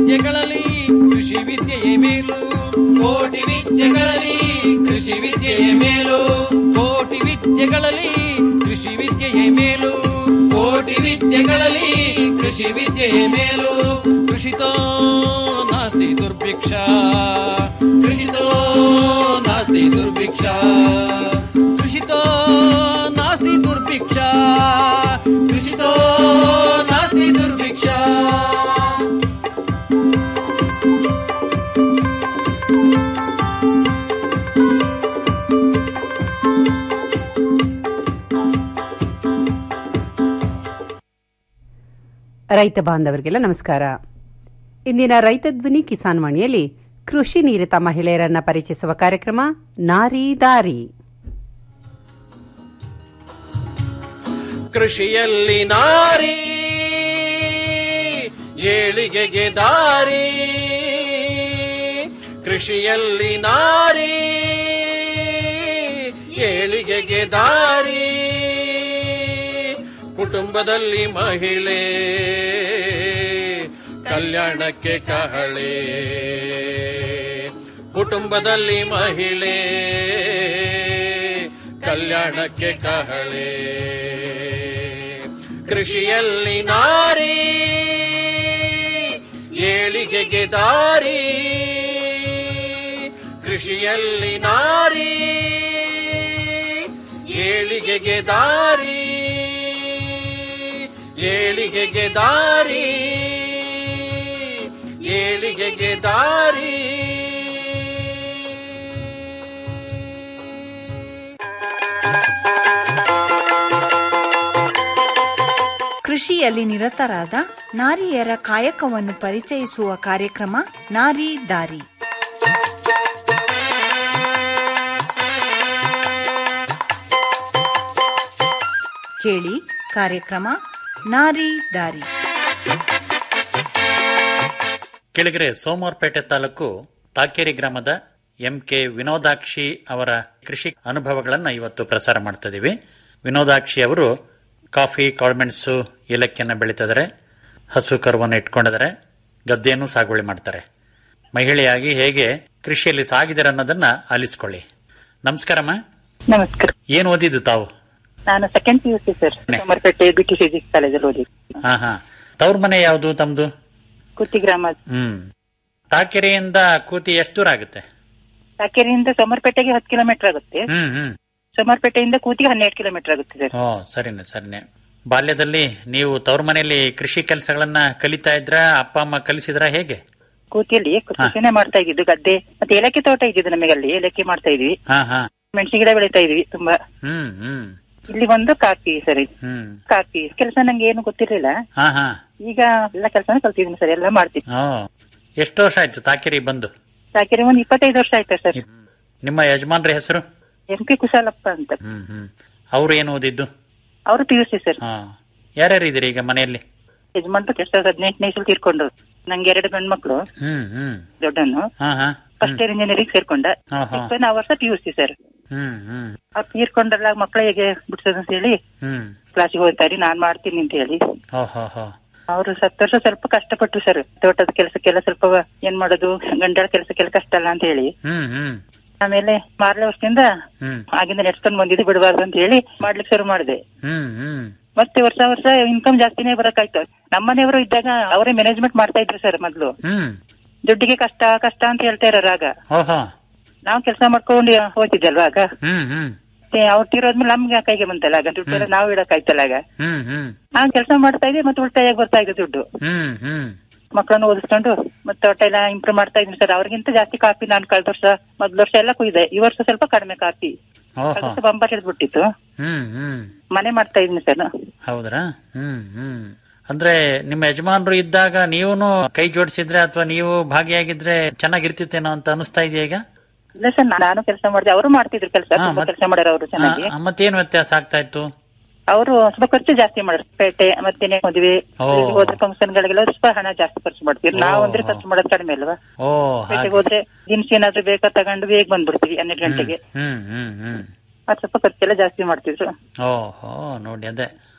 ವಿದ್ಯೆಗಳಲ್ಲಿ ಕೃಷಿ ವಿದ್ಯೆಯೇ ಮೇಲು ಕೋಟಿ ವಿದ್ಯೆಗಳಲ್ಲಿ ಕೃಷಿ ವಿದ್ಯೆಯೇ ಮೇಲು ಕೋಟಿ ವಿದ್ಯೆಗಳಲ್ಲಿ ಕೃಷಿ ವಿದ್ಯೆಯೇ ಮೇಲು ಕೋಟಿ ವಿದ್ಯೆಗಳಲ್ಲಿ ಕೃಷಿ ವಿದ್ಯೆಯೇ ಮೇಲು ಕೃಷಿತೋ ನಾಸ್ತಿ ದುರ್ಭಿಕ್ಷ ಕೃಷಿತೋ ನಾಸ್ತಿ ದುರ್ಭಿಕ್ಷ ಕೃಷಿತೋ ನಾಸ್ತಿ ದುರ್ಭಿಕ್ಷ ಕೃಷಿತೋ ನಾಸ್ತಿ ದುರ್ಭಿಕ್ಷ ರೈತ ಬಾಂಧವರಿಗೆಲ್ಲ ನಮಸ್ಕಾರ ಇಂದಿನ ರೈತ ಧ್ವನಿ ಕಿಸಾನ್ ವಾಣಿಯಲ್ಲಿ ಕೃಷಿ ನಿರತ ಮಹಿಳೆಯರನ್ನ ಪರಿಚಯಿಸುವ ಕಾರ್ಯಕ್ರಮ ನಾರಿ ದಾರಿ ಕೃಷಿಯಲ್ಲಿ ನಾರಿ ಏಳಿಗೆಗೆ ದಾರಿ ಕೃಷಿಯಲ್ಲಿ ನಾರಿ ಏಳಿಗೆಗೆ ದಾರಿ ಕುಟುಂಬದಲ್ಲಿ ಮಹಿಳೆ ಕಲ್ಯಾಣಕ್ಕೆ ಕಹಳೆ ಕುಟುಂಬದಲ್ಲಿ ಮಹಿಳೆ ಕಲ್ಯಾಣಕ್ಕೆ ಕಹಳೆ ಕೃಷಿಯಲ್ಲಿ ನಾರಿ ಏಳಿಗೆಗೆ ದಾರಿ ಕೃಷಿಯಲ್ಲಿ ನಾರಿ ಏಳಿಗೆಗೆ ದಾರಿ ಏಳಿಗೆಗೆ ದಾರಿ ಏಳಿಗೆಗೆ ದಾರಿ ಕೃಷಿಯಲ್ಲಿ ನಿರತರಾದ ನಾರಿಯರ ಕಾಯಕವನ್ನು ಪರಿಚಯಿಸುವ ಕಾರ್ಯಕ್ರಮ ನಾರಿ ದಾರಿ ಕೇಳಿ ಕಾರ್ಯಕ್ರಮ ನಾರಿ ದಾರಿ ಕೆಳಗರೆ ಸೋಮವಾರಪೇಟೆ ತಾಲೂಕು ತಾಕೇರಿ ಗ್ರಾಮದ ಎಂ ಕೆ ವಿನೋದಾಕ್ಷಿ ಅವರ ಕೃಷಿ ಅನುಭವಗಳನ್ನು ಇವತ್ತು ಪ್ರಸಾರ ಮಾಡ್ತಾ ಇದೀವಿ ವಿನೋದಾಕ್ಷಿ ಅವರು ಕಾಫಿ ಕಾಳ್ಮೆಣಸು ಏಲಕ್ಕಿಯನ್ನು ಬೆಳೀತಿದ್ದಾರೆ ಹಸು ಕರುವನ್ನು ಇಟ್ಕೊಂಡಿದ್ದಾರೆ ಗದ್ದೆಯನ್ನು ಸಾಗುವಳಿ ಮಾಡ್ತಾರೆ ಮಹಿಳೆಯಾಗಿ ಹೇಗೆ ಕೃಷಿಯಲ್ಲಿ ಸಾಗಿದ್ದಾರೆ ಅನ್ನೋದನ್ನ ಆಲಿಸ್ಕೊಳ್ಳಿ ನಮಸ್ಕಾರಮ್ಮ ನಮಸ್ಕಾರ ಏನ್ ಓದಿದ್ದು ತಾವು ನಾನು second P U C sir Somwarpet B T physics ಕಾಲೇಜಲ್ಲಿ ಓದಿ ಹಾ ಹಾ ತವ್ರ ಮನೆ ಯಾವುದು ತಮ್ದು ಕುತ್ತಿ ಗ್ರಾಮ ಹ್ಮ್ ತಾಕೆರೆಯಿಂದ ಕೂತಿ ಎಷ್ಟು ದೂರ ಆಗುತ್ತೆ ಸಾಕೇರಿಯಿಂದ ಸೋಮರ್ಪೇಟೆಗೆ ಹತ್ತು ಕಿಲೋಮೀಟರ್ ಆಗುತ್ತೆ ಹ್ಮ್ ಹ್ಮ್ ಸೋಮರ್ಪೇಟೆಯಿಂದ ಕೂತಿಗೆ ಹನ್ನೆರಡು ಕಿಲೋಮೀಟರ್ ಆಗುತ್ತೆ ಸರ್ ಓ ಸರಿನೆ ಸರಿನೆ ಬಾಲ್ಯದಲ್ಲಿ ನೀವು ತವ್ರ ಮನೆಯಲ್ಲಿ ಕೃಷಿ ಕೆಲಸಗಳನ್ನ ಕಲಿತಾ ಇದ್ರ ಅಪ್ಪ ಅಮ್ಮ ಕಲಿಸಿದ್ರ ಹೇಗೆ ಕೂತಿಯಲ್ಲಿ ಕೃಷಿನೇ ಮಾಡ್ತಾ ಇದ್ದಿದ್ದು ಗದ್ದೆ ಮತ್ತೆ ಏಲಕ್ಕಿ ತೋಟ ಇದ್ದಿದ್ದು ನಮಗೆ ಅಲ್ಲಿ ಏಲಕ್ಕಿ ಮಾಡ್ತಾ ಇದ್ವಿ ಹಾ ಹಾ ಮೆಣಸಿನ ಗಿಡ ಬೆಳಿತಾ ಇದ್ವಿ ತುಂಬಾ ಹ್ಮ್ ಹ್ಮ್ ಇಲ್ಲಿ ಒಂದು ಕಾಫಿ ಸರಿ ಹ್ಮ್ ಕಾಫಿ ಕೆಲಸ ನಂಗೆ ಏನು ಗೊತ್ತಿರ್ಲಿಲ್ಲ ಹಾ ಹಾ ಈಗ ಎಲ್ಲ ಕೆಲಸನೂ ಕಲ್ತಿದ್ದೀನಿ ಸರ್ ಎಲ್ಲ ಮಾಡ್ತೀನಿ ಓ ಎಷ್ಟು ವರ್ಷ ಆಯ್ತು ತಾಕಿರಿ ಬಂದು ಸಾಕಿರಿ ಒಂದು ಇಪ್ಪತ್ತೈದು ವರ್ಷ ಆಯ್ತಾ ಸರ್ ನಿಮ್ಮ ಯಜಮಾನ್ರ ಹೆಸರು ಎಂ ಪಿ ಕುಶಾಲಪ್ಪ ಅಂತ ಹ್ಮ್ ಹ್ಮ್ ಅವ್ರು ಏನು ಓದಿದ್ದು ಅವರು ಪಿ ಯು ಸಿ ಸರ್ ಹಾ ಯಾರ್ಯಾರು ಇದ್ದೀರಿ ಈಗ ಮನೆಯಲ್ಲಿ ಯಜಮಾನ್ರು ಎರಡ್ ಸಾವಿರದ ಹದಿನೆಂಟನೇ ಇಸಲ್ ತೀರ್ಕೊಂಡ್ರು ನಂಗೆ ಎರಡು ಗಂಡ್ ಮಕ್ಳು ಹ್ಮ್ ಹ್ಮ್ ದೊಡ್ಡನು ಹಾ ಹಾ ಫಸ್ಟ್ ಇಯರ್ ಇಂಜಿನಿಯರಿಂಗ್ ಸೇರ್ಕೊಂಡ ಹಾ ಹಾ ಇಪ್ಪತ್ತು ಆ ವರ್ಷ ಪಿ ಯು ಸಿ ಸರ್ ಹ್ಮ್ ಹ್ಮ್ ಆ ತೀರ್ಕೊಂಡ್ರಲ್ಲ ಮಕ್ಳ ಹೇಗೆ ಬಿಡ್ಸೋದು ಅಂತ ಹೇಳಿ ಹ್ಮ್ ಕ್ಲಾಸಿಗೆ ಹೋಗ್ತಾರೆ ನಾನ್ ಮಾಡ್ತೀನಿ ಅಂತ ಹೇಳಿ ಹೋ ಹೋ ಹೋ ಅವರು ಸತ್ತು ವರ್ಷ ಸ್ವಲ್ಪ ಕಷ್ಟಪಟ್ರು ಸರ್ ತೋಟದ ಕೆಲಸಕ್ಕೆಲ್ಲ ಸ್ವಲ್ಪ ಏನ್ ಮಾಡೋದು ಗಂಡಳ ಕೆಲಸಕ್ಕೆಲ್ಲ ಕಷ್ಟ ಅಲ್ಲ ಅಂತ ಹೇಳಿ ಹ್ಮ್ ಹ್ಮ್ ಆಮೇಲೆ ಮಾರನೇ ವರ್ಷದಿಂದ ಹ್ಮ್ ಆಗಿಂದ ನೆಡ್ಸ್ಕೊಂಡ್ ಬಂದಿದ್ದು ಬಿಡಬಾರ್ದು ಅಂತ ಹೇಳಿ ಮಾಡ್ಲಿಕ್ಕೆ ಶುರು ಮಾಡಿದೆ ಹ್ಮ್ ಹ್ಮ್ ಮತ್ತೆ ವರ್ಷ ವರ್ಷ ಇನ್ಕಮ್ ಜಾಸ್ತಿನೇ ಬರಕಾಯ್ತು ನಮ್ಮನೆಯವರು ಇದ್ದಾಗ ಅವರೇ ಮ್ಯಾನೇಜ್ಮೆಂಟ್ ಮಾಡ್ತಾ ಇದ್ರು ಸರ್ ಮೊದ್ಲು ಹ್ಮ್ ದುಡ್ಡಿಗೆ ಕಷ್ಟ ಕಷ್ಟ ಅಂತ ಹೇಳ್ತಾ ಇರೋರು ಆಗ ಓಹೋ ನಾವು ಕೆಲಸ ಮಾಡ್ಕೊಂಡು ಹೋಗ್ತಿದ್ದಲ್ವಾ ಆಗ ಹ್ಮ್ ಹ್ಮ್ ಮತ್ತೆ ಅವ್ರು ತೀರೋದ್ಮೇಲೆ ನಮ್ಗೆ ಕೈಗೆ ಬಂತಲ್ಲ ಆಗ ದುಡ್ಡೆಲ್ಲ ನಾವು ಇಡಕಾಯ್ತಲ್ಲ ಆಗ ಹ್ಮ್ ಹ್ಮ್ ಆ ಕೆಲಸ ಮಾಡ್ತಾ ಇದ್ವಿ ಮತ್ತೆ ಉಳಿತಾಯ ಬರ್ತಾ ಇದೆ ದುಡ್ಡು ಹ್ಮ್ ಹ್ಮ್ ಮಕ್ಕಳನ್ನು ಓದಿಸ್ಕೊಂಡು ಮತ್ತೆ ತೋಟ ಎಲ್ಲ ಇಂಪ್ರೂವ್ ಮಾಡ್ತಾ ಇದ್ದೀನಿ ಸರ್ ಅವ್ರಿಗಿಂತ ಜಾಸ್ತಿ ಕಾಫಿ ನಾನು ಕಳೆದ ವರ್ಷ ಮೊದ್ಲ ವರ್ಷ ಎಲ್ಲ ಕುಯ್ದೆ ಈ ವರ್ಷ ಸ್ವಲ್ಪ ಕಡಿಮೆ ಕಾಫಿ ಓಹೋ ಬಂಬರ್ ಹಿಡಿದ್ಬಿಟ್ಟಿತ್ತು ಹ್ಮ್ ಹ್ಮ್ ಮನೆ ಮಾಡ್ತಾ ಇದ್ದೀನಿ ಸರ್ ಹೌದ್ರಾ ಹ್ಮ್ ಹ್ಮ್ ಅಂದ್ರೆ ನಿಮ್ಮ ಯಜಮಾನ್ರು ಇದ್ದಾಗ ನೀವುನು ಕೈ ಜೋಡಿಸಿದ್ರೆ ಅಥವಾ ನೀವು ಭಾಗಿಯಾಗಿದ್ರೆ ಚೆನ್ನಾಗಿರ್ತಿತ್ತೇನೋ ಅಂತ ಅನಿಸ್ತಾ ಇದೆಯಾ ಈಗ ಇಲ್ಲ ಸರ್ ನಾನು ಕೆಲಸ ಮಾಡಿದೆ ಅವರು ಮಾಡ್ತಿದ್ರು ಕೆಲಸ ಹಾ, ತುಂಬಾ ಮತ್- ಕೆಲಸ ಮಾಡ್ಯಾರ ಅವರು ಚೆನ್ನಾಗಿ ಆ, ಮತ್ತೇನು ವ್ಯತ್ಯಾಸ ಆಗ್ತಾ ಇತ್ತು ಅವರು ಸ್ವಲ್ಪ ಖರ್ಚು ಜಾಸ್ತಿ ಮಾಡಿದ್ರು ಪೇಟೆ ಮತ್ತೆ ಮದುವೆ ಓ. ಹೋದ್ರೆ ಫಂಕ್ಷನ್ ಗಳಿಗೆಲ್ಲ ಸ್ವಲ್ಪ ಹಣ ಜಾಸ್ತಿ ಖರ್ಚು ಮಾಡ್ತೀವಿ ಓ, ನಾವು ಅಂದ್ರೆ ಓ. ಖರ್ಚು ಮಾಡೋದು ಕಡಿಮೆ ಅಲ್ವಾ ಓ ಪೇಟೆಗೆ ಹಾಗೆ ಹೋದ್ರೆ ದಿನಸಿ ಏನಾದ್ರು ಬೇಕಾ ತಗೊಂಡು ಬೇಗ ಬಂದ್ಬಿಡ್ತೀವಿ ಹನ್ನೆರಡು ಗಂಟೆಗೆ ಹ್ಮ್ ಹ್ಮ್ ಹ್ಮ್ ಅದು ಸ್ವಲ್ಪ ಖರ್ಚೆಲ್ಲ ಜಾಸ್ತಿ ಮಾಡ್ತಿದ್ರು ಓಹೋ ನೋಡಿ ಅದೇ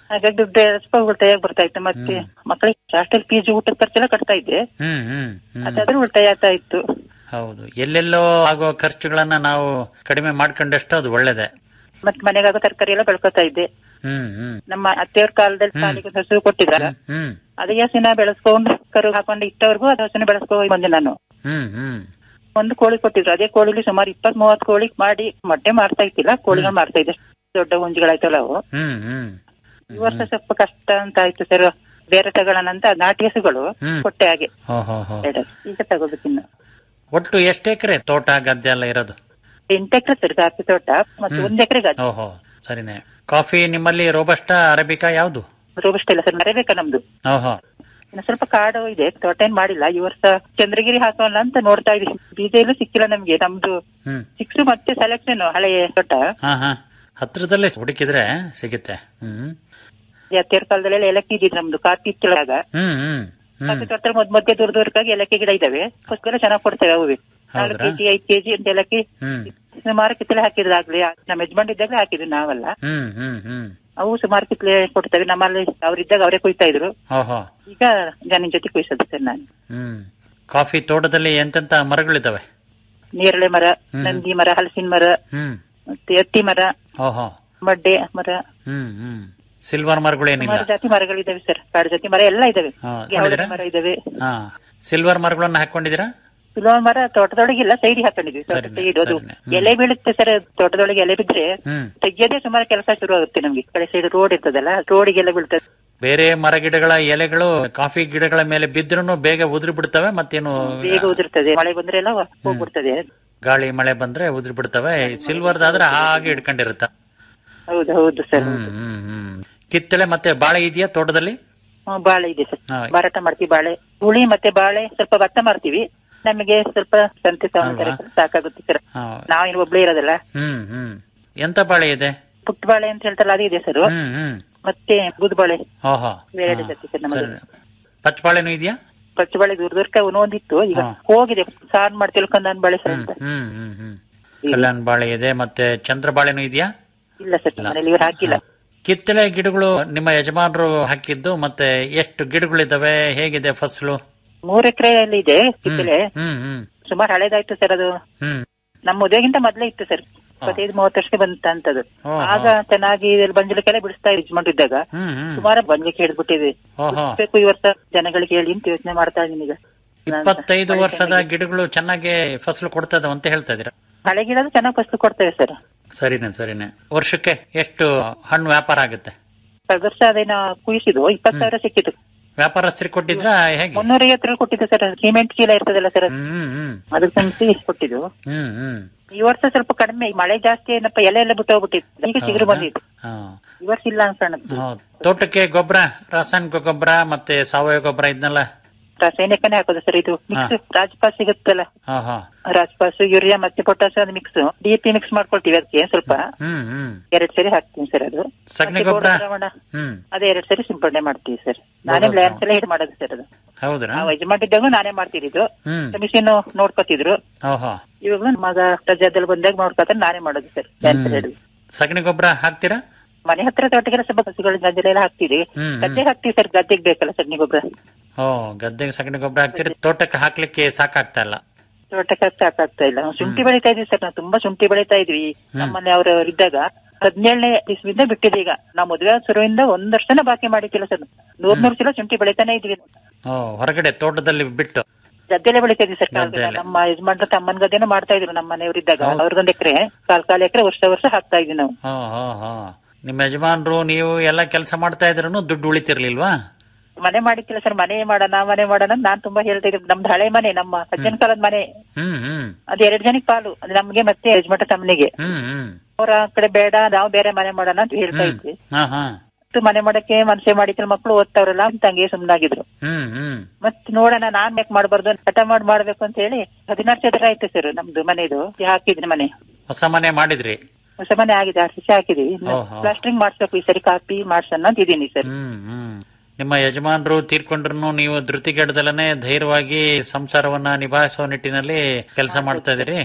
ಹಾಗಾಗಿ ದುಡ್ಡು ಸ್ವಲ್ಪ ಉಳಿತಾಯ ಬರ್ತಾ ಇತ್ತು ಮತ್ತೆ ಮಕ್ಕಳಿಗೆ ಹಾಸ್ಟೆಲ್ ಫೀಸ್ ಊಟದ ಖರ್ಚೆಲ್ಲ ಕಟ್ತಾ ಇದ್ದೆ ಹ್ಮ್ ಹ್ಮ್ ಹ್ಮ್ ಅದಾದ್ರೂ ಉಳಿತಾಯ ಆಗ್ತಾ ಇತ್ತು ಹೌದು ಎಲ್ಲೆಲ್ಲೋ ಆಗೋ ಖರ್ಚುಗಳನ್ನ ನಾವು ಕಡಿಮೆ ಮಾಡ್ಕೊಂಡಷ್ಟು ಅದು ಒಳ್ಳೇದೆ ಮತ್ತೆ ಮನೆಗಾಗೋ ತರಕಾರಿ ಎಲ್ಲ ಬೆಳ್ಕೊತಾ ಇದ್ದೆ ಹ್ಮ್ ಹ್ಮ್ ನಮ್ಮ ಅತ್ತೆಯವ್ರ ಕಾಲದಲ್ಲಿ ಸಾಲಿಗೆ ಹಸು ಕೊಟ್ಟಿದ್ದಾರೆ ಹ್ಮ್ ಅದೇ ಹಸಿನ ಬೆಳೆಸ್ಕೊಂಡು ಕರು ಹಾಕೊಂಡು ಇಟ್ಟವರೆಗೂ ಅದು ಹಸಿನ ಬೆಳೆಸ್ಕೊಂಡು ಬಂದೆ ನಾನು ಹ್ಮ್ ಹ್ಮ್ ಒಂದು ಕೋಳಿ ಕೊಟ್ಟಿದ್ರು ಅದೇ ಕೋಳಿಲಿ ಸುಮಾರು ಇಪ್ಪತ್ ಮೂವತ್ ಕೋಳಿ ಮಾಡಿ ಮೊಟ್ಟೆ ಮಾರ್ತಾ ಇತ್ತಿಲ್ಲ ಕೋಳಿಗಳು ಮಾರ್ತಾ ಇದ್ದೆ ದೊಡ್ಡ ಹುಂಜುಗಳಾಯ್ತಲ್ಲ ಅವು ಹ್ಮ್ ಹ್ಮ್ ಈ ವರ್ಷ ಸ್ವಲ್ಪ ಕಷ್ಟ ಅಂತ ಆಯ್ತು ಸರ್ ಬೇರೆ ತಗೊಳ್ಳೋಣ ಅಂತ ನಾಟಿ ಹಸುಗಳು ಹ್ಮ್. ಕೊಟ್ಟೆ ಹಾಗೆ ಹೋ ಹೋ ಹೋ ಎರಡು. ಈಗ ತಗೋಬೇಕಿನ್ನು ಒಟ್ಟು ಎಷ್ಟು ಎಕರೆ ತೋಟ ಗದ್ದೆ ಎಲ್ಲ ಇರೋದು ಎಂಟು ಎಕರೆ ಸರ್ ಕಾಫಿ ತೋಟ ಮತ್ತೆ ಒಂದ್ ಎಕರೆ ಗದ್ದೆ ಓಹೋ ಸರಿನೇ ಕಾಫಿ ನಿಮ್ಮಲ್ಲಿ ರೋಬಸ್ಟ ಅರೇಬಿಕಾ ಯಾವುದು ರೋಬಸ್ಟ್ ಇಲ್ಲ ಸರ್ ಮರಬೇಕಾ ನಮ್ದು ಓಹೋ ಇನ್ನು ಸ್ವಲ್ಪ ಕಾಡು ಇದೆ ತೋಟ ಏನ್ ಮಾಡಿಲ್ಲ ಈ ವರ್ಷ ಚಂದ್ರಗಿರಿ ಹಾಕೋಣ ಅಂತ ನೋಡ್ತಾ ಇದೀವಿ ಬೀಜ ಎಲ್ಲೂ ಸಿಕ್ಕಿಲ್ಲ ನಮ್ಗೆ ನಮ್ದು ಹ್ಮ್ ಸಿಕ್ಸು ಮತ್ತೆ ಸೆಲೆಕ್ಷನ್ ಹಳೆಯ ತೋಟ ಹಾ ಹಾ ಹತ್ರದಲ್ಲೇ ಹುಡುಕಿದ್ರೆ ಸಿಗುತ್ತೆ ಹ್ಮ್ ಹತ್ತಿರ ಕಾಲದಲ್ಲಿ ಏಲಕ್ಕಿ ಇದ್ದಿದ್ದು ನಮ್ದು ಕಾಫಿ ಇತ್ತಲಾಗ ಹ್ಮ್ ಹ್ಮ್ ಹ್ಮ್ ಕಾಫಿ ತೋಟ ಮಧ್ಯ ಮಧ್ಯೆ ದೂರ ದೂರಕ್ಕಾಗಿ ಏಲಕ್ಕಿ ಗಿಡ ಇದಾವೆ ಅದಕ್ಕೋಸ್ಕರ ಚೆನ್ನಾಗಿ ಕೊಡ್ತೇವೆ ಅವು ನಾಲ್ಕು ಹೌದ್ರಾ? ಕೆಜಿ ಐದು ಕೆಜಿ ಅಂತ ಏಲಕ್ಕಿ ಹ್ಮ್ ಸುಮಾರು ಕಿತ್ತಲೆ ಹಾಕಿದ್ರಾಗ್ಲಿ ನಮ್ಮ ಯಜಮಾನ್ ಇದ್ದಾಗಲೇ ಹಾಕಿದ್ವಿ ನಾವಲ್ಲ ಹ್ಮ್ ಹ್ಮ್ ಹ್ಮ್ ಅವು ಸುಮಾರು ಕಿತ್ತಲೆ ಕೊಡ್ತೇವೆ ನಮ್ಮಲ್ಲಿ ಅವ್ರಿದ್ದಾಗ ಅವರೇ ಕುಯ್ತಾ ಇದ್ರು ಓಹೋ ಈಗ ಜನ ಜೊತೆ ಕುಯ್ಸೋದು ಸರ್ ನಾನು ಹ್ಮ್ ಕಾಫಿ ತೋಟದಲ್ಲಿ ಎಂತೆಂತ ಮರಗಳಿದಾವೆ ನೇರಳೆ ಮರ ಹ್ಮ್. ನಂದಿ ಮರ ಹಲಸಿನ ಮರ ಹ್ಮ್ ಮತ್ತೆ ಹತ್ತಿ ಮರ ಓಹೋ ಮಡ್ಡೆ ಮರ ಹ್ಮ್ ಹ್ಮ್ ಸಿಲ್ವರ್ ಮರಗಳೇನಿಲ್ಲ ಸುಮಾರು ಜಾತಿ ಮರಗಳಿದಾವೆ ಸರ್ ಕಾಡು ಜಾತಿ ಮರ ಎಲ್ಲ ಇದಾವೆ ಹಾ, ಯಾವುದೇ ನೋಡಿದ್ರಾ? ಮರ ಇದಾವೆ ಹಾ ಸಿಲ್ವರ್ ಮರಗಳನ್ನ ಹಾಕೊಂಡಿದ್ದೀರಾ ಸುಲಭ ಮರ ತೋಟದೊಳಗಿಲ್ಲ ಸೈಡ್ ಹಾಕೊಂಡಿದ್ವಿ ತೋಟ ಸರಿನೆ, ಸೈಡ್ ಅದು ಸರಿನೆ. ಹ್ಮ್. ಎಲೆ ಬೀಳುತ್ತೆ ಸರ್ ತೋಟದೊಳಗೆ ಎಲೆ ಬಿದ್ರೆ ಹ್ಮ್ ತೆಗಿಯೋದೇ ಸುಮಾರು ಕೆಲಸ ಶುರು ಆಗುತ್ತೆ ನಮ್ಗೆ ಈ ಕಡೆ ಸೈಡ್ ರೋಡ್ ಇರ್ತದಲ್ಲ ರೋಡಿಗೆಲ್ಲ ಬೀಳ್ತದೆ ಬೇರೆ ಮರ ಗಿಡಗಳ ಎಲೆಗಳು ಕಾಫಿ ಗಿಡಗಳ ಮೇಲೆ ಬಿದ್ರೂ ಬೇಗ ಉದುರಿ ಬಿಡ್ತವೆ ಮತ್ತೇನು ಬೇಗ ಉದುರ್ತದೆ ಮಳೆ ಬಂದ್ರೆ ಎಲ್ಲ ಹೋಗ್ಬಿಡ್ತದೆ ಗಾಳಿ ಮಳೆ ಬಂದ್ರೆ ಉದುರಿ ಬಿಡ್ತವೆ ಸಿಲ್ವರ್ದಾದ್ರೆ ಹಾಗೆ ಇಟ್ಕೊಂಡಿರುತ್ತ ಹೌದು ಹೌದು ಸರ್ ಹ್ಮ್ ಹ್ಮ್ ಹ್ಮ್ ಕಿತ್ತಳೆ ಮತ್ತೆ ಬಾಳೆ ಇದೆಯಾ ತೋಟದಲ್ಲಿ ಹ್ಮ್, ಬಾಳೆ ಇದೆ ಸರ್ ಹಾ. ಮಾರಾಟ ಮಾಡ್ತೀವಿ ಬಾಳೆ ಹುಳಿ ಮತ್ತೆ ಬಾಳೆ ಸ್ವಲ್ಪ ಭತ್ತ ಮಾರ್ತೀವಿ ನಮಗೆ ಸ್ವಲ್ಪ ಸಂತೆ ತಗೊಂತಾರೆ ಅಲ್ವಾ? ಸಾಕಾಗುತ್ತೆ ಸರ್ ಹಾ. ನಾವೇನು ಒಬ್ಳೇ ಇರೋದಲ್ಲ ಹ್ಮ್ ಹ್ಮ್ ಎಂತ ಬಾಳೆ ಇದೆ ಪುಟ್ಟ ಬಾಳೆ ಅಂತ ಹೇಳ್ತಾರಲ್ಲ ಅದು ಇದೆ ಸರ್ ಹ್ಮ್ ಹ್ಮ್ ಮತ್ತೆ ಬುದ್ ಬಾಳೆ ಓಹೋ ಎರಡು ಜಾತಿ ಸರ್ ನಮ್ಮದು. ಪಚ್ಚ ಬಾಳೆನೂ ಇದೆಯಾ ಪಚ್ಚ ಬಾಳೆ ದೂರ ದೂರಕ್ಕೆ ಒಂದೊಂದಿತ್ತು ಈಗ ಹಾ. ಹೋಗಿದೆ ಸಾರ್ ಮಾಡಿ ತಿಳ್ಕೊಂಡ್ ಬಾಳೆ ಸರ್ ಹ್ಮ್ ಅಂತ ಹ್ಮ್ ಹ್ಮ್ ಹ್ಮ್ ಕಲ್ಯಾಣ್ ಬಾಳೆ ಇದೆ ಮತ್ತೆ ಚಂದ್ರ ಬಾಳೆನೂ ಇದೆಯಾ ಇಲ್ಲ ಸರ್ ಮನೇಲಿ ಇವ್ರು ಹಾಕಿಲ್ಲ ಕಿತ್ತಳೆ ಗಿಡಗಳು ನಿಮ್ಮ ಯಜಮಾನರು ಹಾಕಿದ್ದು ಮತ್ತೆ ಎಷ್ಟು ಗಿಡಗಳಿದಾವೆ ಹೇಗಿದೆ ಫಸಲು ಮೂರ್ ಎಕರೆಯಲ್ಲಿ ಇದೆ ಕಿತ್ತಲೆ ಹ್ಮ್ ಹ್ಮ್ ಸುಮಾರು ಹಳೇದಾಯ್ತು ಸರ್ ಅದು ಹ್ಮ್ ನಮ್ಮ ಮದುವೆಗಿಂತ ಮೊದ್ಲೇ ಇತ್ತು ಸರ್ ಇಪ್ಪತ್ತೈದು ಮೂವತ್ತು ವರ್ಷಕ್ಕೆ ಬಂತ ಅಂತದ್ದು ಓ, ಆಗ ಚೆನ್ನಾಗಿ ಬಂಜಲಿಕ್ಕೆಲ್ಲ ಬಿಡಿಸ್ತಾ ಯಜಮಾನ್ರಿದ್ದಾಗ ಹ್ಮ್ ಹ್ಮ್ ಸುಮಾರು ಬಂಜಲಿಕ್ಕೆ ಹಿಡಿದ್ಬಿಟ್ಟಿದೆ ಓಹೋ ಬೇಕು ಈ ವರ್ಷ ಜನಗಳಿಗೆ ಹೇಳಿ ಅಂತ ಯೋಚನೆ ಮಾಡ್ತಾ ಇದೀನಿ ಈಗ ಇಪ್ಪತ್ತೈದು ವರ್ಷದ ಗಿಡಗಳು ಚೆನ್ನಾಗಿ ಫಸಲು ಕೊಡ್ತದ ಅಂತ ಹೇಳ್ತಾ ಇದೀರ ಹಳೆ ಗಿಡ ಚೆನ್ನಾಗಿ ಫಸಲು ಕೊಡ್ತೇವೆ ಸರ್ ಸರಿನೆ ಸರಿನೆ ವರ್ಷಕ್ಕೆ ಎಷ್ಟು ಹಣ್ಣು ವ್ಯಾಪಾರ ಆಗುತ್ತೆ ಕಳೆದ ವರ್ಷ ಅದೇನ ಕುಯಿಸಿದ್ದು ಇಪ್ಪತ್ತು ಸಾವಿರ ಸಿಕ್ಕಿತ್ತು ವ್ಯಾಪಾರಸ್ಥರಿಗೆ ಕೊಟ್ಟಿದ್ರ ಹೇಗೆ ಮುನ್ನೂರ ಐವತ್ತರಲ್ಲಿ ಕೊಟ್ಟಿದ್ದು ಸರ್ ಸಿಮೆಂಟ್ ಚೀಲ ಇರ್ತದಲ್ಲ ಸರ್ ಹ್ಮ್ ಹ್ಮ್ ಅದಕ್ಕೆ ತುಂಬಿಸಿ ಕೊಟ್ಟಿದ್ದು ಹ್ಮ್ ಹ್ಮ್ ಈ ವರ್ಷ ಸ್ವಲ್ಪ ಕಡಿಮೆ ಈ ಮಳೆ ಜಾಸ್ತಿ ಏನಪ್ಪ ಎಲೆ ಎಲ್ಲ ಬಿಟ್ಟು ಹೋಗ್ಬಿಟ್ಟಿತ್ತು ಈಗ ಚಿಗುರು ಬಂದಿತ್ತು ಹಾ ಈ ವರ್ಷ ಇಲ್ಲ ಅನ್ಸಣದ್ದು ಹೌದು ತೋಟಕ್ಕೆ ಗೊಬ್ಬರ ರಾಸಾಯನಿಕ ಗೊಬ್ಬರ ಮತ್ತೆ ಸಾವಯವ ಗೊಬ್ಬರ ಇದನ್ನೆಲ್ಲ ರಾಸಾಯನಿಕನೇ ಹಾಕೋದು ಸರ್ ಇದು ಮಿಕ್ಸ್ ರಾಜ್ಪಾಸ್ ಸಿಗುತ್ತಲ್ಲ ಹಾ ಹಾ ರಾಜ್ಪಾಸ್ ಯೂರಿಯಾ ಮತ್ತೆ ಪೊಟ್ಯಾಸ್ ಅದು ಮಿಕ್ಸ್ ಡಿಪಿ ಮಿಕ್ಸ್ ಮಾಡ್ಕೊಳ್ತೀವಿ ಅದಕ್ಕೆ ಸ್ವಲ್ಪ ಹ್ಮ್ ಹ್ಮ್ ಎರಡ್ ಸರಿ ಹಾಕ್ತೀನಿ ಸರ್ ಅದು ಸಗಣಿ ಮತ್ತೆ ಗೊಬ್ಬರ ಗೋಡು ದ್ರಾವಣ ಹ್ಮ್ ಅದೇ ಎರಡ್ ಸರಿ ಸಿಂಪಡಣೆ ಮಾಡ್ತೀವಿ ಸರ್ ನಾನೇ ಗೋಡು ಲ್ಯಾನ್ಸ್ ಎಲ್ಲ ಹಿಡ್ ಮಾಡೋದು ಸರ್ ಅದು ಹೌದ್ರಾ ನಾವು ಯಜಮಾನಿದ್ದಾಗೂ ನಾನೇ ಮಾಡ್ತಿದ್ದು ಹ್ಮ್ ಮಿಷಿನ್ ನೋಡ್ಕೊತಿದ್ರು ಓಹೋ ಇವಾಗ ಮಗ ರಜಾದಲ್ಲಿ ಬಂದಾಗ ನೋಡ್ಕೊತಾರೆ ನಾನೇ ಮಾಡೋದು ಸರ್ ಲ್ಯಾನ್ಸ್ ಹ್ಮ್. ಹಿಡಿದು ಸಗಣಿ ಗೊಬ್ಬರ ಹಾಕ್ತೀರಾ ಮನೆ ಹತ್ರ ತೋಟಗೆಲ್ಲ ಸ್ವಲ್ಪ ಹಸುಗಳು ಗದ್ದೆಲ್ಲ ಹಾಕ್ತಿವಿ ಹ್ಮ್, ಗದ್ದೆಗೆ ಹಾಕ್ತಿವಿ ಸರ್ ಗದ್ದೆಗೆ ಬೇಕಲ್ಲ ಸಗಣಿ ಗೊಬ್ಬರ ಓ ಗದ್ದೆಗೆ ಸಗಣಿ ಗೊಬ್ಬರ ಹಾಕ್ತೀರಿ ತೋಟಕ್ಕೆ ಹಾಕ್ಲಿಕ್ಕೆ ಸಾಕಾಗ್ತಾ ಇಲ್ಲ ತೋಟಕ್ಕೆ ಸಾಕಾಗ್ತಾ ಇಲ್ಲ ಶುಂಠಿ ಬೆಳಿತಾ ಇದೀವಿ ಸರ್ ನಾವು ತುಂಬಾ ಶುಂಠಿ ಬೆಳಿತಾ ಇದ್ವಿ ನಮ್ಮನೆ ಅವರು ಇದ್ದಾಗ ಹದಿನೇಳನೇ ಇಸ್ವಿಂದ ಬಿಟ್ಟಿದೆ ಈಗ ನಾವು ಮದುವೆ ಆದ ಶುರುವಿಂದ ಒಂದ್ ವರ್ಷನ ಬಾಕಿ ಮಾಡಿಕ್ಕಿಲ್ಲ ಸರ್ ನೂರ್ ನೂರ್ ಚೀಲ ಶುಂಠಿ ಬೆಳಿತಾನೆ ಇದ್ವಿ ಓ ಹೊರಗಡೆ ತೋಟದಲ್ಲಿ ಬಿಟ್ಟು ಗದ್ದೆಲೆ ಬೆಳಿತಾ ಇದ್ವಿ ಸರ್ ಕಾಲ್ ಗದ್ದೆಲೆ. ನಮ್ಮ ಯಜಮಾನ್ರ ತಮ್ಮನ ಗದ್ದೆನೂ ಮಾಡ್ತಾ ಇದ್ರು ನಮ್ಮ ಮನೆಯವ್ರು ಇದ್ದಾಗ ಹೌದು. ಅವ್ರದೊಂದ್ ಎಕರೆ ಕಾಲ್ ಕಾಲ್ ಎಕರೆ ವರ್ಷ ವರ್ಷ ಹಾಕ್ತಾ ಇದ್ವಿ ನಾವು ಹೋ ಹೋ ಹೋ ನಿಮ್ಮ ಯಜಮಾನ್ರು ನೀವು ಎಲ್ಲ ಕೆಲಸ ಮಾಡ್ತಾ ಇದ್ರು ದುಡ್ಡು ಉಳಿತಿರ್ಲಿಲ್ವಾ ಮನೆ ಮಾಡಿಕ್ಕಿಲ್ಲ ಸರ್ ಮನೆ ಮಾಡೋಣ ಮನೆ ಮಾಡೋಣ ಅಂತ ನಾನ್ ತುಂಬಾ ಹೇಳ್ತಾ ಇದ್ದೆ ನಮ್ದು ಹಳೆ ಮನೆ ನಮ್ಮ ಅಜ್ಜನ ಕಾಲದ ಮನೆ ಹ್ಮ್ ಹ್ಮ್ ಅದು ಎರಡ್ ಜನಕ್ಕೆ ಪಾಲು ಅದು ನಮ್ಗೆ ಮತ್ತೆ ಯಜಮಾನ್ರ ತಮ್ಮನಿಗೆ ಹ್ಮ್ ಹ್ಮ್ ಅವ್ರ ಕಡೆ ಬೇಡ ನಾವು ಬೇರೆ ಮನೆ ಮಾಡೋಣ ಅಂತ ಹೇಳ್ತಾ ಹ್ಮ್ ಇದ್ವಿ ಹಾ ಹಾ ಮತ್ತು ಮನೆ ಮಾಡಕ್ಕೆ ಮನಸ್ಸೆ ಮಾಡಿದ್ರೆ ಮಕ್ಕಳು ಓದ್ತಾವ್ರಲ್ಲ ಅಂತ ಹಂಗೆ ಸುಮ್ನಾಗಿದ್ರು ಹ್ಮ್ ಹ್ಮ್ ಮತ್ ನೋಡೋಣ ನಾನ್ ಯಾಕೆ ಮಾಡ್ಬಾರ್ದು ಹಠ ಮಾಡಿ ಮಾಡ್ಬೇಕು ಅಂತ ಹೇಳಿ ಹದಿನಾರು ಚದರ ಆಯ್ತು ಸರ್ ನಮ್ದು ಮನೆದು ಹಾಕಿದ್ರಿ ಮನೆ ಹೊಸ ಮನೆ ಮಾಡಿದ್ರಿ ಹೊಸ ಮನೆ ಆಗಿದೆ ಆರ್ ಸಿ ಹಾಕಿದೀವಿ ಓಹೋ. ಪ್ಲಾಸ್ಟ್ರಿಂಗ್ ಮಾಡ್ಸ್ಬೇಕು ಈ ಸರಿ ಕಾಪಿ ಮಾಡ್ಸೋಣ ಅಂತ ಇದೀನಿ ಸರ್ ಹ್ಮ್ ಹ್ಮ್ ನಿಮ್ಮ ಯಜಮಾನರು ತೀರ್ಕೊಂಡ್ರು ನೀವು ಧೃತಿಗೆಡದಲ್ಲೇ ಧೈರ್ಯವಾಗಿ ಸಂಸಾರವನ್ನ ನಿಭಾಯಿಸುವ ನಿಟ್ಟಿನಲ್ಲಿ ಕೆಲಸ ಮಾಡ್ತಾ ಇದೀರಿ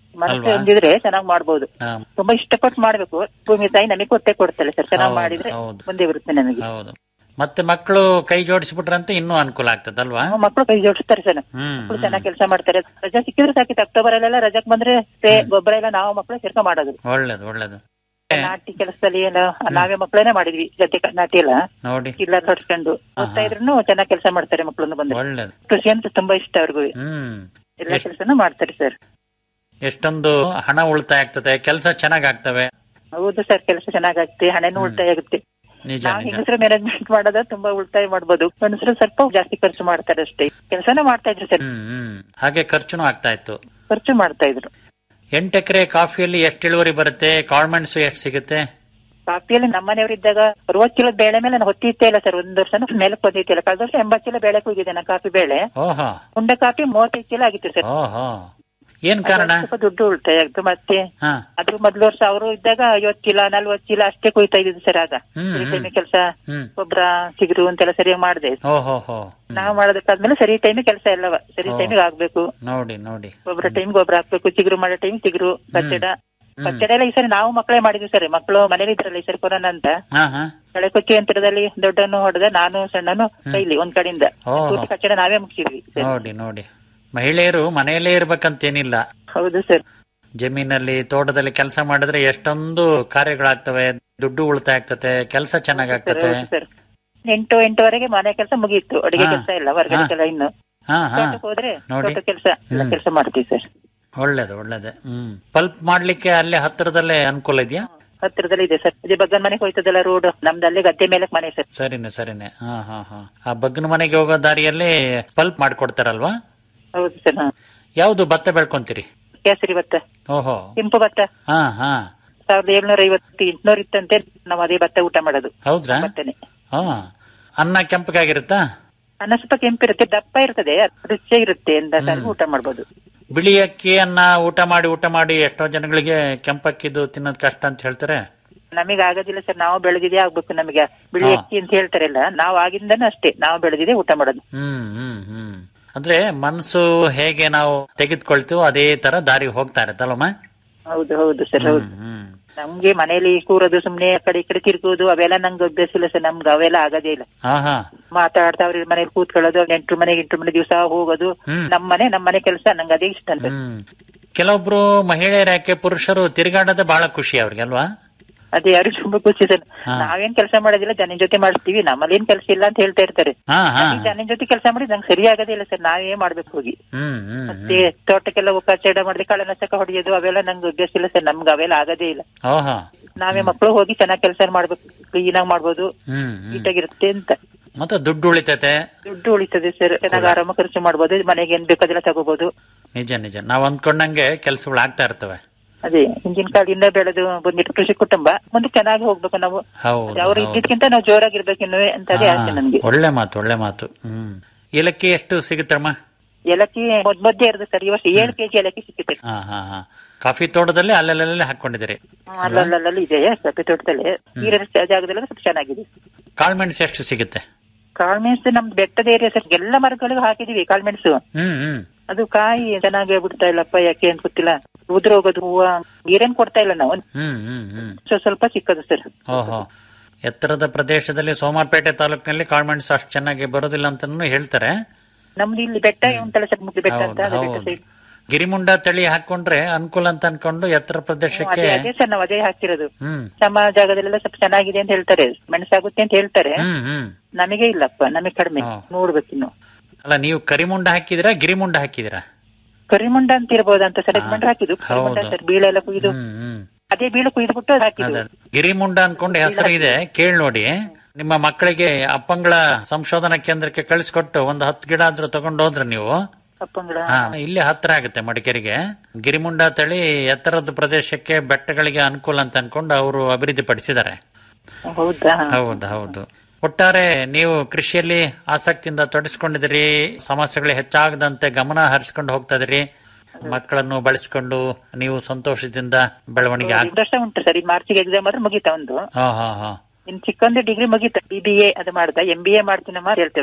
ಮನಸ್ಸು ಅಲ್ವಾ? ಹೊಂದಿದ್ರೆ ಚೆನ್ನಾಗಿ ಮಾಡ್ಬೋದು ಹಾ, ತುಂಬಾ ಇಷ್ಟಪಟ್ಟು ಮಾಡ್ಬೇಕು ಭೂಮಿ ತಾಯಿ ನಮಗೆ ಕೊಟ್ಟೆ ಕೊಡ್ತಾಳೆ ಸರ್ ಚೆನ್ನಾಗಿ ಹೌದು, ಮಾಡಿದ್ರೆ ಹೌದು. ಮುಂದೆ ಬರುತ್ತೆ ನಮಗೆ ಹೌದು ಮತ್ತೆ ಮಕ್ಕಳು ಕೈ ಜೋಡಿಸ್ಬಿಟ್ರಂತೆ ಇನ್ನೂ ಅನುಕೂಲ ಆಗ್ತದಲ್ವಾ ಮಕ್ಕಳು ಕೈ ಜೋಡಿಸ್ತಾರೆ ಸರ್ ಹ್ಮ್ ಮಕ್ಕಳು ಚೆನ್ನಾಗಿ ಕೆಲಸ ಮಾಡ್ತಾರೆ ರಜಾ ಸಿಕ್ಕಿದ್ರೆ ಸಾಕಿತ್ತು ಅಕ್ಟೋಬರ್ ಅಲ್ಲೆಲ್ಲ ರಜಾಕ್ ಬಂದ್ರೆ ಸ್ಪ್ರೇ ಗೊಬ್ಬರ ಎಲ್ಲ ನಾವು ಮಕ್ಕಳು ಸೇರ್ಕೊಂಡ್ ಮಾಡೋದು ಒಳ್ಳೇದು ಒಳ್ಳೇದು ನಾಟಿ ಕೆಲಸದಲ್ಲಿ ಎಲ್ಲ ನಾವೇ ಮಕ್ಕಳನ್ನೇ ಮಾಡಿದ್ವಿ ಜೊತೆ ಕ- ನಾಟಿ ಎಲ್ಲ ನೋಡಿ ಇಲ್ಲ ಹೊಡ್ಸ್ಕೊಂಡು ಓದ್ತಾ ಇದ್ರು ಚೆನ್ನಾಗಿ ಕೆಲಸ ಮಾಡ್ತಾರೆ ಮಕ್ಕಳನ್ನು ಬಂದ್ರೆ ಒಳ್ಳೇದು ಕೃಷಿ ಅಂತ ತುಂಬಾ ಇಷ್ಟ ಅವ್ರಿಗೂ ಹ್ಮ್ ಎಲ್ಲ ಕೆಲಸನೂ ಮಾಡ್ತಾರೆ ಸರ್ ಎಷ್ಟೊಂದು ಹಣ ಉಳಿತಾಯ ಆಗ್ತದೆ ಕೆಲಸ ಚೆನ್ನಾಗ್ ಆಗ್ತವೆ ಹೌದು ಸರ್ ಕೆಲಸ ಚೆನ್ನಾಗಾಗುತ್ತೆ ಹಣನೂ ಉಳಿತಾಯ ಆಗುತ್ತೆ ನಿಜ ನಾವು ನಿಜ ಹೆಂಗಸರು ಮ್ಯಾನೇಜ್ಮೆಂಟ್ ಮಾಡೋದ ತುಂಬಾ ಉಳಿತಾಯ ಮಾಡ್ಬೋದು ಗಂಡಸರು ಸ್ವಲ್ಪ ಜಾಸ್ತಿ ಖರ್ಚು ಮಾಡ್ತಾರೆ ಅಷ್ಟೇ ಕೆಲಸನೂ ಮಾಡ್ತಾ ಇದ್ರು ಸರ್ ಹ್ಮ್ ಹ್ಮ್ ಹಾಗೆ ಖರ್ಚುನು ಆಗ್ತಾ ಇತ್ತು ಖರ್ಚು ಮಾಡ್ತಾ ಇದ್ರು ಎಂಟು ಎಕರೆ ಕಾಫಿಯಲ್ಲಿ ಎಷ್ಟು ಇಳುವರಿ ಬರುತ್ತೆ ಕಾಳ್ಮೆಣ್ಸು ಎಷ್ಟು ಸಿಗುತ್ತೆ ಕಾಫಿಯಲ್ಲಿ ನಮ್ಮನೆಯವರಿದ್ದಾಗ ಅರವತ್ತು ಕಿಲೋ ಬೇಳೆ ಮೇಲೆ ನಾನು ಹೊತ್ತಿತ್ತೇ ಇಲ್ಲ ಸರ್ ಒಂದ್ ವರ್ಷ ಮೇಲೆ ಹೊತ್ತಿತ್ತಿಲ್ಲ ಕಳೆದ ವರ್ಷ ಎಂಬತ್ತು ಕಿಲೋ ಬೇಳೆ ಕೂಗಿದೆ ನಾನು ಕಾಫಿ ಬೇಳೆ ಓಹೋ ಉಂಡೆ ಕಾಫಿ ಮೂವತ್ತೈದು ಕಿಲೋ ಆಗಿತ್ತು ಸರ್ ಓಹೋ ಏನ್ ಕಾರಣ ಸ್ವಲ್ಪ ದುಡ್ಡು ಉಳಿತಾಯ ಆಗ್ತು ಮತ್ತೆ ಹಾ ಅದ್ರ ಮೊದ್ಲು ವರ್ಷ ಅವರು ಇದ್ದಾಗ ಐವತ್ತು ಚೀಲ ನಲ್ವತ್ತು ಚೀಲ ಅಷ್ಟೇ ಕುಯ್ತಾ ಇದ್ದಿದ್ದು ಸರ್ ಆಗ ಹ್ಮ್, ಸರಿ ಹ್ಮ್. ಟೈಮಿಗೆ ಕೆಲಸ ಹ್ಮ್ ಗೊಬ್ಬರ ಚಿಗುರು ಅಂತೆಲ್ಲ ಸರಿಯಾಗಿ ಮಾಡಿದೆ ಓಹೋ ಹೋ ನಾವು ಮಾಡೋದಕ್ಕಾದ್ಮೇಲೆ ಸರಿ ಟೈಮಿಗೆ ಕೆಲಸ ಎಲ್ಲವ ಸರಿ ಓ. ಟೈಮಿಗೆ ಆಗ್ಬೇಕು ನೋಡಿ ನೋಡಿ ಗೊಬ್ಬರ ಟೈಮ್ ಗೊಬ್ಬರ ಹಾಕ್ಬೇಕು ಚಿಗುರು ಮಾಡೋ ಟೈಮ್ ಚಿಗುರು ಕಚ್ಚಡ ಕಚ್ಚಡ ಎಲ್ಲ ಈ ಸರಿ ನಾವು ಮಕ್ಕಳೇ ಮಾಡಿದ್ವಿ ಸರ್ ಮಕ್ಕಳು ಮನೇಲಿ ಇದ್ರಲ್ಲ ಈ ಸರಿ ಕೊರೋನಾ ಅಂತ ಹಾ ಹಾ ಕಳೆ ಕೊಚ್ಚಿ ಯಂತ್ರದಲ್ಲಿ ದೊಡ್ಡನು ಹೊಡೆದ ನಾನು ಸಣ್ಣನು ಕೈಲಿ ಒಂದ್ ಕಡೆಯಿಂದ ಓ. ಪೂರ್ತಿ ಕಚ್ಚಡ ನಾವೇ ಮುಗಿಸಿದ್ವಿ ಸರ್. ನೋಡಿ ನೋಡಿ ಮಹಿಳೆಯರು ಮನೆಯಲ್ಲೇ ಇರ್ಬೇಕಂತೇನಿಲ್ಲ ಹೌದು ಸರ್ ಜಮೀನಲ್ಲಿ ತೋಟದಲ್ಲಿ ಕೆಲಸ ಮಾಡಿದ್ರೆ ಎಷ್ಟೊಂದು ಕಾರ್ಯಗಳಾಗ್ತವೆ ದುಡ್ಡು ಉಳಿತಾಯ ಆಗ್ತದೆ ಕೆಲಸ ಚೆನ್ನಾಗ್ ಸರ್ ಆಗ್ತದೆ ಹೌದು ಸರ್ ಎಂಟು ಎಂಟುವರೆಗೆ ಮನೆ ಕೆಲಸ ಮುಗಿಯಿತು ಅಡಿಗೆ ಹಾ. ಕೆಲಸ ಇಲ್ಲ ಹೊರಗಡೆ ಹಾ. ಕೆಲಸ ಇನ್ನು ಹಾ ಹಾ ತೋಟಕ್ಕೆ ಹೋದ್ರೆ ನೋಡಿ. ತೋಟ ಕೆಲಸ ಎಲ್ಲ ಹ್ಮ್. ಕೆಲಸ ಮಾಡ್ತೀವಿ ಸರ್ ಒಳ್ಳೇದು ಒಳ್ಳೇದು ಹ್ಮ್ ಪಲ್ಪ್ ಮಾಡ್ಲಿಕ್ಕೆ ಅಲ್ಲೇ ಹತ್ತಿರದಲ್ಲೇ ಅನುಕೂಲ ಇದೆಯಾ ಹತ್ತಿರದಲ್ಲಿ ಇದೆ ಸರ್ ಅದೇ ಬಗ್ಗನ್ ಮನೆಗೆ ಹೋಯ್ತದಲ್ಲ ರೋಡ್ ನಮ್ದು ಅಲ್ಲೇ ಗದ್ದೆ ಮೇಲೆ ಮನೆ ಸರ್ ಸರಿನೆ ಸರಿನೆ ಹಾ ಹಾ ಹಾ ಆ ಬಗ್ಗನ ಮನೆಗೆ ಹೋಗೋ ದಾರಿಯಲ್ಲಿ ಪಲ್ಪ್ ಮಾಡ್ಕೊಡ್ತಾರಲ್ವಾ ಹೌದು ಸರ್ ಹಾ ಯಾವ್ದು ಭತ್ತ ಬೆಳ್ಕೊಂತೀರಿ ಕೇಸರಿ ಭತ್ತ ಓಹೋ ಕೆಂಪು ಭತ್ತ ಹಾ ಹಾ ಸಾವಿರದ ಏಳ್ನೂರ ಐವತ್ತು ಎಂಟ್ನೂರ ಇತ್ತಂತೆ ನಾವು ಅದೇ ಭತ್ತ ಊಟ ಮಾಡೋದು ಹೌದ್ರಾ ಭತ್ತನೆ ಹಾ ಅನ್ನ ಕೆಂಪಗಾಗಿರುತ್ತಾ ಅನ್ನ ಸ್ವಲ್ಪ ಕೆಂಪಿರುತ್ತೆ ದಪ್ಪ ಇರ್ತದೆ ರುಚಿಯಾಗಿರುತ್ತೆ ಅಂತ ಸರ್ ಊಟ ಮಾಡ್ಬೋದು ಬಿಳಿ ಅಕ್ಕಿಯನ್ನ ಊಟ ಮಾಡಿ ಊಟ ಮಾಡಿ ಎಷ್ಟೋ ಜನಗಳಿಗೆ ಕೆಂಪಕ್ಕಿದು ತಿನ್ನೋದ್ ಕಷ್ಟ ಅಂತ ಹೇಳ್ತಾರೆ ನಮಗೆ ಆಗೋದಿಲ್ಲ ಸರ್ ನಾವು ಬೆಳೆದಿದೆ ಆಗ್ಬೇಕು ನಮಗೆ ಬಿಳಿ ಹಾ. ಅಕ್ಕಿ ಅಂತ ಹೇಳ್ತಾರಲ್ಲ ನಾವು ಆಗಿಂದನೂ ಅಷ್ಟೇ ನಾವು ಬೆಳೆದಿದೆ ಊಟ ಮಾಡೋದು ಹ್ಮ್ ಹ್ಮ್ ಹ್ಮ್ ಅಂದ್ರೆ ಮನ್ಸು ಹೇಗೆ ನಾವು ತೆಗೆದುಕೊಳ್ತೀವೋ ಅದೇ ತರ ದಾರಿ ಹೋಗ್ತಾ ಇರತ್ತಲ್ಲಮ್ಮ ಹೌದು ಹೌದು ಸರ್ ಹೌದು ಹ್ಮ್ ಹ್ಮ್ ನಮ್ಗೆ ಮನೇಲಿ ಕೂರೋದು ಸುಮ್ನೆ ಆ ಕಡೆ ಈ ಕಡೆ ತಿರ್ಗೋದು ಅವೆಲ್ಲ ನಂಗೆ ಅಭ್ಯಾಸ ಇಲ್ಲ ಸರ್ ನಮ್ಗೆ ಅವೆಲ್ಲ ಆಗೋದೇ ಇಲ್ಲ ಹಾ ಹಾ ಮಾತಾಡ್ತಾ ಅವ್ರ ಮನೇಲಿ ಕೂತ್ಕೊಳ್ಳೋದು ಎಂಟ್ರು ಮನೆಗೆ ಎಂಟ್ರು ಮನೆ ದಿವಸ ಹೋಗೋದು ಹ್ಮ್. ನಮ್ ಮನೆ ನಮ್ ಮನೆ ಕೆಲಸ ನಂಗೆ ಅದೇ ಇಷ್ಟ ಅಂತ ಹ್ಮ್ ಕೆಲವೊಬ್ರು ಮಹಿಳೆಯರ ಯಾಕೆ ಪುರುಷರು ತಿರುಗಾಡೋದೇ ಬಹಳ ಖುಷಿ ಅವ್ರಿಗೆ ಅಲ್ವಾ ಅದೇ ಯಾರು ತುಂಬಾ ಖುಷಿ ಸರ್ ಹಾ. ನಾವೇನ್ ಕೆಲಸ ಮಾಡೋದಿಲ್ಲ ಜನ ಜೊತೆ ಮಾಡ್ತೀವಿ ನಮ್ಮಲ್ಲಿ ಏನ್ ಕೆಲಸ ಇಲ್ಲ ಅಂತ ಹೇಳ್ತಾ ಇರ್ತಾರೆ ಹಾ ಹಾ ಜನ ಜೊತೆ ಕೆಲಸ ಮಾಡಿ ನಂಗೆ ಸರಿ ಆಗೋದೇ ಇಲ್ಲ ಸರ್ ನಾವೇ ಮಾಡ್ಬೇಕು ಹೋಗಿ ಹ್ಮ್ ಹ್ಮ್ ಮತ್ತೆ ತೋಟಕ್ಕೆಲ್ಲ ಕಚ್ಚಡ ಮಾಡಿದ್ರೆ ಕಳ್ಳನಸಕ ಹೊಡೆಯೋದು ಅವೆಲ್ಲ ನಂಗೆ ಅಭ್ಯಾಸ ಇಲ್ಲ ಸರ್ ನಮ್ಗೆ ಅವೆಲ್ಲ ಆಗೋದೇ ಇಲ್ಲ ಓಹೋ ನಾವೇ ಮಕ್ಕಳು ಹೋಗಿ ಚೆನ್ನಾಗಿ ಕೆಲಸ ಮಾಡ್ಬೇಕು ಕ್ಲೀನ್ ಆಗಿ ಮಾಡ್ಬೋದು ಹ್ಮ್ ಹ್ಮ್ ನೀಟಾಗಿರುತ್ತೆ ಅಂತ ಮತ್ತೆ ದುಡ್ಡು ಉಳಿತೈತೆ ದುಡ್ಡು ಉಳಿತದೆ ಸರ್ ಚೆನ್ನಾಗಿ ಆರಾಮ ಖರ್ಚು ಮಾಡ್ಬೋದು ಮನೆಗೆ ಏನ್ ಬೇಕಾದೆಲ್ಲ ತಗೋಬಹುದು ನಿಜ ನಿಜ ನಾವ್ ಅಂದ್ಕೊಂಡಂಗೆ ಕೆಲ್ಸಗಳು ಆಗ್ತಾ ಇರ್ತವೆ ಅದೇ ಹಿಂದಿನ ಕಾಲದಿಂದ ಬೆಳೆದು ಬಂದಿಟ್ಟು ಕೃಷಿ ಕುಟುಂಬ ಮುಂದೆ ಚೆನ್ನಾಗಿ ಹೋಗ್ಬೇಕು ನಾವು ಹೌದು ಅವ್ರು ಹೌದು. ಇದ್ದಿದ್ಕಿಂತ ನಾವು ಜೋರಾಗಿರ್ಬೇಕು ಇನ್ನೂ ಅಂತ ಅದೇ ಆಸೆ ಹಾ, ನನ್ಗೆ ಒಳ್ಳೆ ಮಾತು ಒಳ್ಳೆ ಮಾತು ಹ್ಮ್ ಏಲಕ್ಕಿ ಎಷ್ಟು ಸಿಗುತ್ತಮ್ಮ ಏಲಕ್ಕಿ ಮೊದ್ ಮಧ್ಯೆ ಇರೋದು ಸರ್ ಈ ವರ್ಷ ಏಳು ಕೆಜಿ ಏಲಕ್ಕಿ ಸಿಕ್ಕಿದೆ ಹಾ ಹಾ ಹಾ ಕಾಫಿ ತೋಟದಲ್ಲಿ ಅಲ್ಲಲ್ಲೇ ಹಾಕೊಂಡಿದ್ದೀರಿ ಅಲ್ಲಲ್ಲಿ ಇದೆ ಸಪ್ಪೆ ತೋಟದಲ್ಲಿ ನೀರಿನ ಜಾಗದಲ್ಲಿ ಸ್ವಲ್ಪ ಚೆನ್ನಾಗಿದೆ ಕಾಳ್ಮೆಣಸು ಎಷ್ಟು ಸಿಗುತ್ತೆ ಕಾಳ್ಮೆಣಸು ನಮ್ದು ಬೆಟ್ಟದ ಏರಿಯಾ ಸರ್ ಎಲ್ಲ ಮರಗಳಿಗೂ ಹಾಕಿದೀವಿ ಕಾಳ್ಮೆಣಸು ಹ್ಮ್ ಹ್ಮ್ ಅದು ಕಾಯಿ ಚೆನ್ನಾಗಿ ಬಿಡ್ತಾ ಇಲ್ಲಪ್ಪ ಯಾಕೆ ಅಂತ ಗೊತ್ತಿಲ್ಲ ಉದುರು ಹೋಗೋದು ಹೂವ ನೀರೇನ್ ಕೊಡ್ತಾ ಇಲ್ಲ ನಾವು ಹ್ಮ್ ಹ್ಮ್ ಹ್ಮ್ ಸೊ ಸ್ವಲ್ಪ ಸಿಕ್ಕದು ಸರ್ ಓಹೋ ಎತ್ತರದ ಪ್ರದೇಶದಲ್ಲಿ ಸೋಮವಾರಪೇಟೆ ತಾಲೂಕಿನಲ್ಲಿ ಕಾಳ್ಮೆಣಸು ಅಷ್ಟು ಚೆನ್ನಾಗಿ ಬರೋದಿಲ್ಲ ಅಂತಾನು ಹೇಳ್ತಾರೆ ನಮ್ದು ಇಲ್ಲಿ ಬೆಟ್ಟ ಉಂಟಲ್ಲ ಸರ್ ಮುಗ್ಲಿ ಬೆಟ್ಟ ಅಂತ ಹೌದು ಅದು ಬೆಟ್ಟ ಹೌದು ಸೈಡ್ ಗಿರಿಮುಂಡ ತಳಿ ಹಾಕೊಂಡ್ರೆ ಅನುಕೂಲ ಅಂತ ಅನ್ಕೊಂಡು ಎತ್ತರ ಪ್ರದೇಶಕ್ಕೆ ಅದೇ ಅದೇ ಸರ್ ನಾವು ಅದೇ ಹಾಕಿರೋದು ಹ್ಮ್ ನಮ್ಮ ಜಾಗದಲ್ಲೆಲ್ಲ ಸ್ವಲ್ಪ ಚೆನ್ನಾಗಿದೆ ಅಂತ ಹೇಳ್ತಾರೆ ಮೆಣಸಾಗುತ್ತೆ ಅಂತ ಹೇಳ್ತಾರೆ ಹ್ಮ್ ಹ್ಮ್ ನಮಗೆ ಇಲ್ಲಪ್ಪ ನಮಗೆ ಕಡಿಮೆ ಹಾ. ನೋಡ್ಬೇಕಿನ್ನು ಅಲ್ಲ ನೀವು ಕರಿಮುಂಡ ಹಾಕಿದಿರಾ ಗಿರಿಮುಂಡ ಹಾಕಿದಿರಾ ಕರಿಮುಂಡ ಅಂತ ಇರ್ಬೋದಂತ ಸರ್ ಮಂಡ ಹಾಕಿದ್ದು ಕರಿಮುಂಡ ಹೌದು. ಸರ್ ಬೀಳೆಲ್ಲ ಕುಯ್ದು ಹ್ಮ್ ಹ್ಮ್ ಅದೇ ಬೀಳು ಕುಯ್ದು ಅದು ಹಾಕಿದ್ದು ಅದೇ ಗಿರಿಮುಂಡ ಅನ್ಕೊಂಡು ಹೆಸರು ಇದೆ ಕೇಳಿ ನೋಡಿ ನಿಮ್ಮ ಮಕ್ಕಳಿಗೆ ಅಪ್ಪಂಗಳ ಸಂಶೋಧನಾ ಕೇಂದ್ರಕ್ಕೆ ಕಳಿಸ್ಕೊಟ್ಟು ಒಂದು ಹತ್ತು ಗಿಡ ಆದ್ರೂ ತಗೊಂಡು ಹೋದ್ರೆ ನೀವು ಕಪ್ಪಂಗಳ ಹಾ ಇಲ್ಲಿ ಹತ್ರ ಆಗುತ್ತೆ ಮಡಿಕೇರಿಗೆ ಗಿರಿಮುಂಡ ತಳಿ ಎತ್ತರದ ಪ್ರದೇಶಕ್ಕೆ ಬೆಟ್ಟಗಳಿಗೆ ಅನುಕೂಲ ಅಂತ ಅನ್ಕೊಂಡು ಅವರು ಅಭಿವೃದ್ಧಿ ಪಡಿಸಿದ್ದಾರೆ ಹೌದಾ ಹೌದು ಹೌದು ಒಟ್ಟಾರೆ ನೀವು ಕೃಷಿಯಲ್ಲಿ ಆಸಕ್ತಿಯಿಂದ ತೊಡಸ್ಕೊಂಡಿದ್ದೀರಿ ಸಮಸ್ಯೆಗಳು ಹೆಚ್ಚಾಗದಂತೆ ಗಮನ ಹರಿಸ್ಕೊಂಡು ಹೋಗ್ತಾ ಇದೀರಿ ಮಕ್ಕಳನ್ನು ಬಳಸಿಕೊಂಡು ನೀವು ಸಂತೋಷದಿಂದ ಬೆಳವಣಿಗೆ ಆಗ್ ವರ್ಷ ಉಂಟು ಸರ್ ಈ ಮಾರ್ಚಿಗೆ ಎಕ್ಸಾಮ್ ಆದ್ರೆ ಮುಗೀತಾ ಒಂದು ಹಾ ಹಾ ಹಾ ಇನ್ ಚಿಕ್ಕಂದು ಡಿಗ್ರಿ ಮುಗೀತಾ ಬಿ ಬಿ ಎ ಅದು ಮಾಡ್ದ ಎಂ ಬಿ ಎ ಮಾಡ್ತೀನಮ್ಮ ಅಂತ ಹೇಳ್ತೇವೆ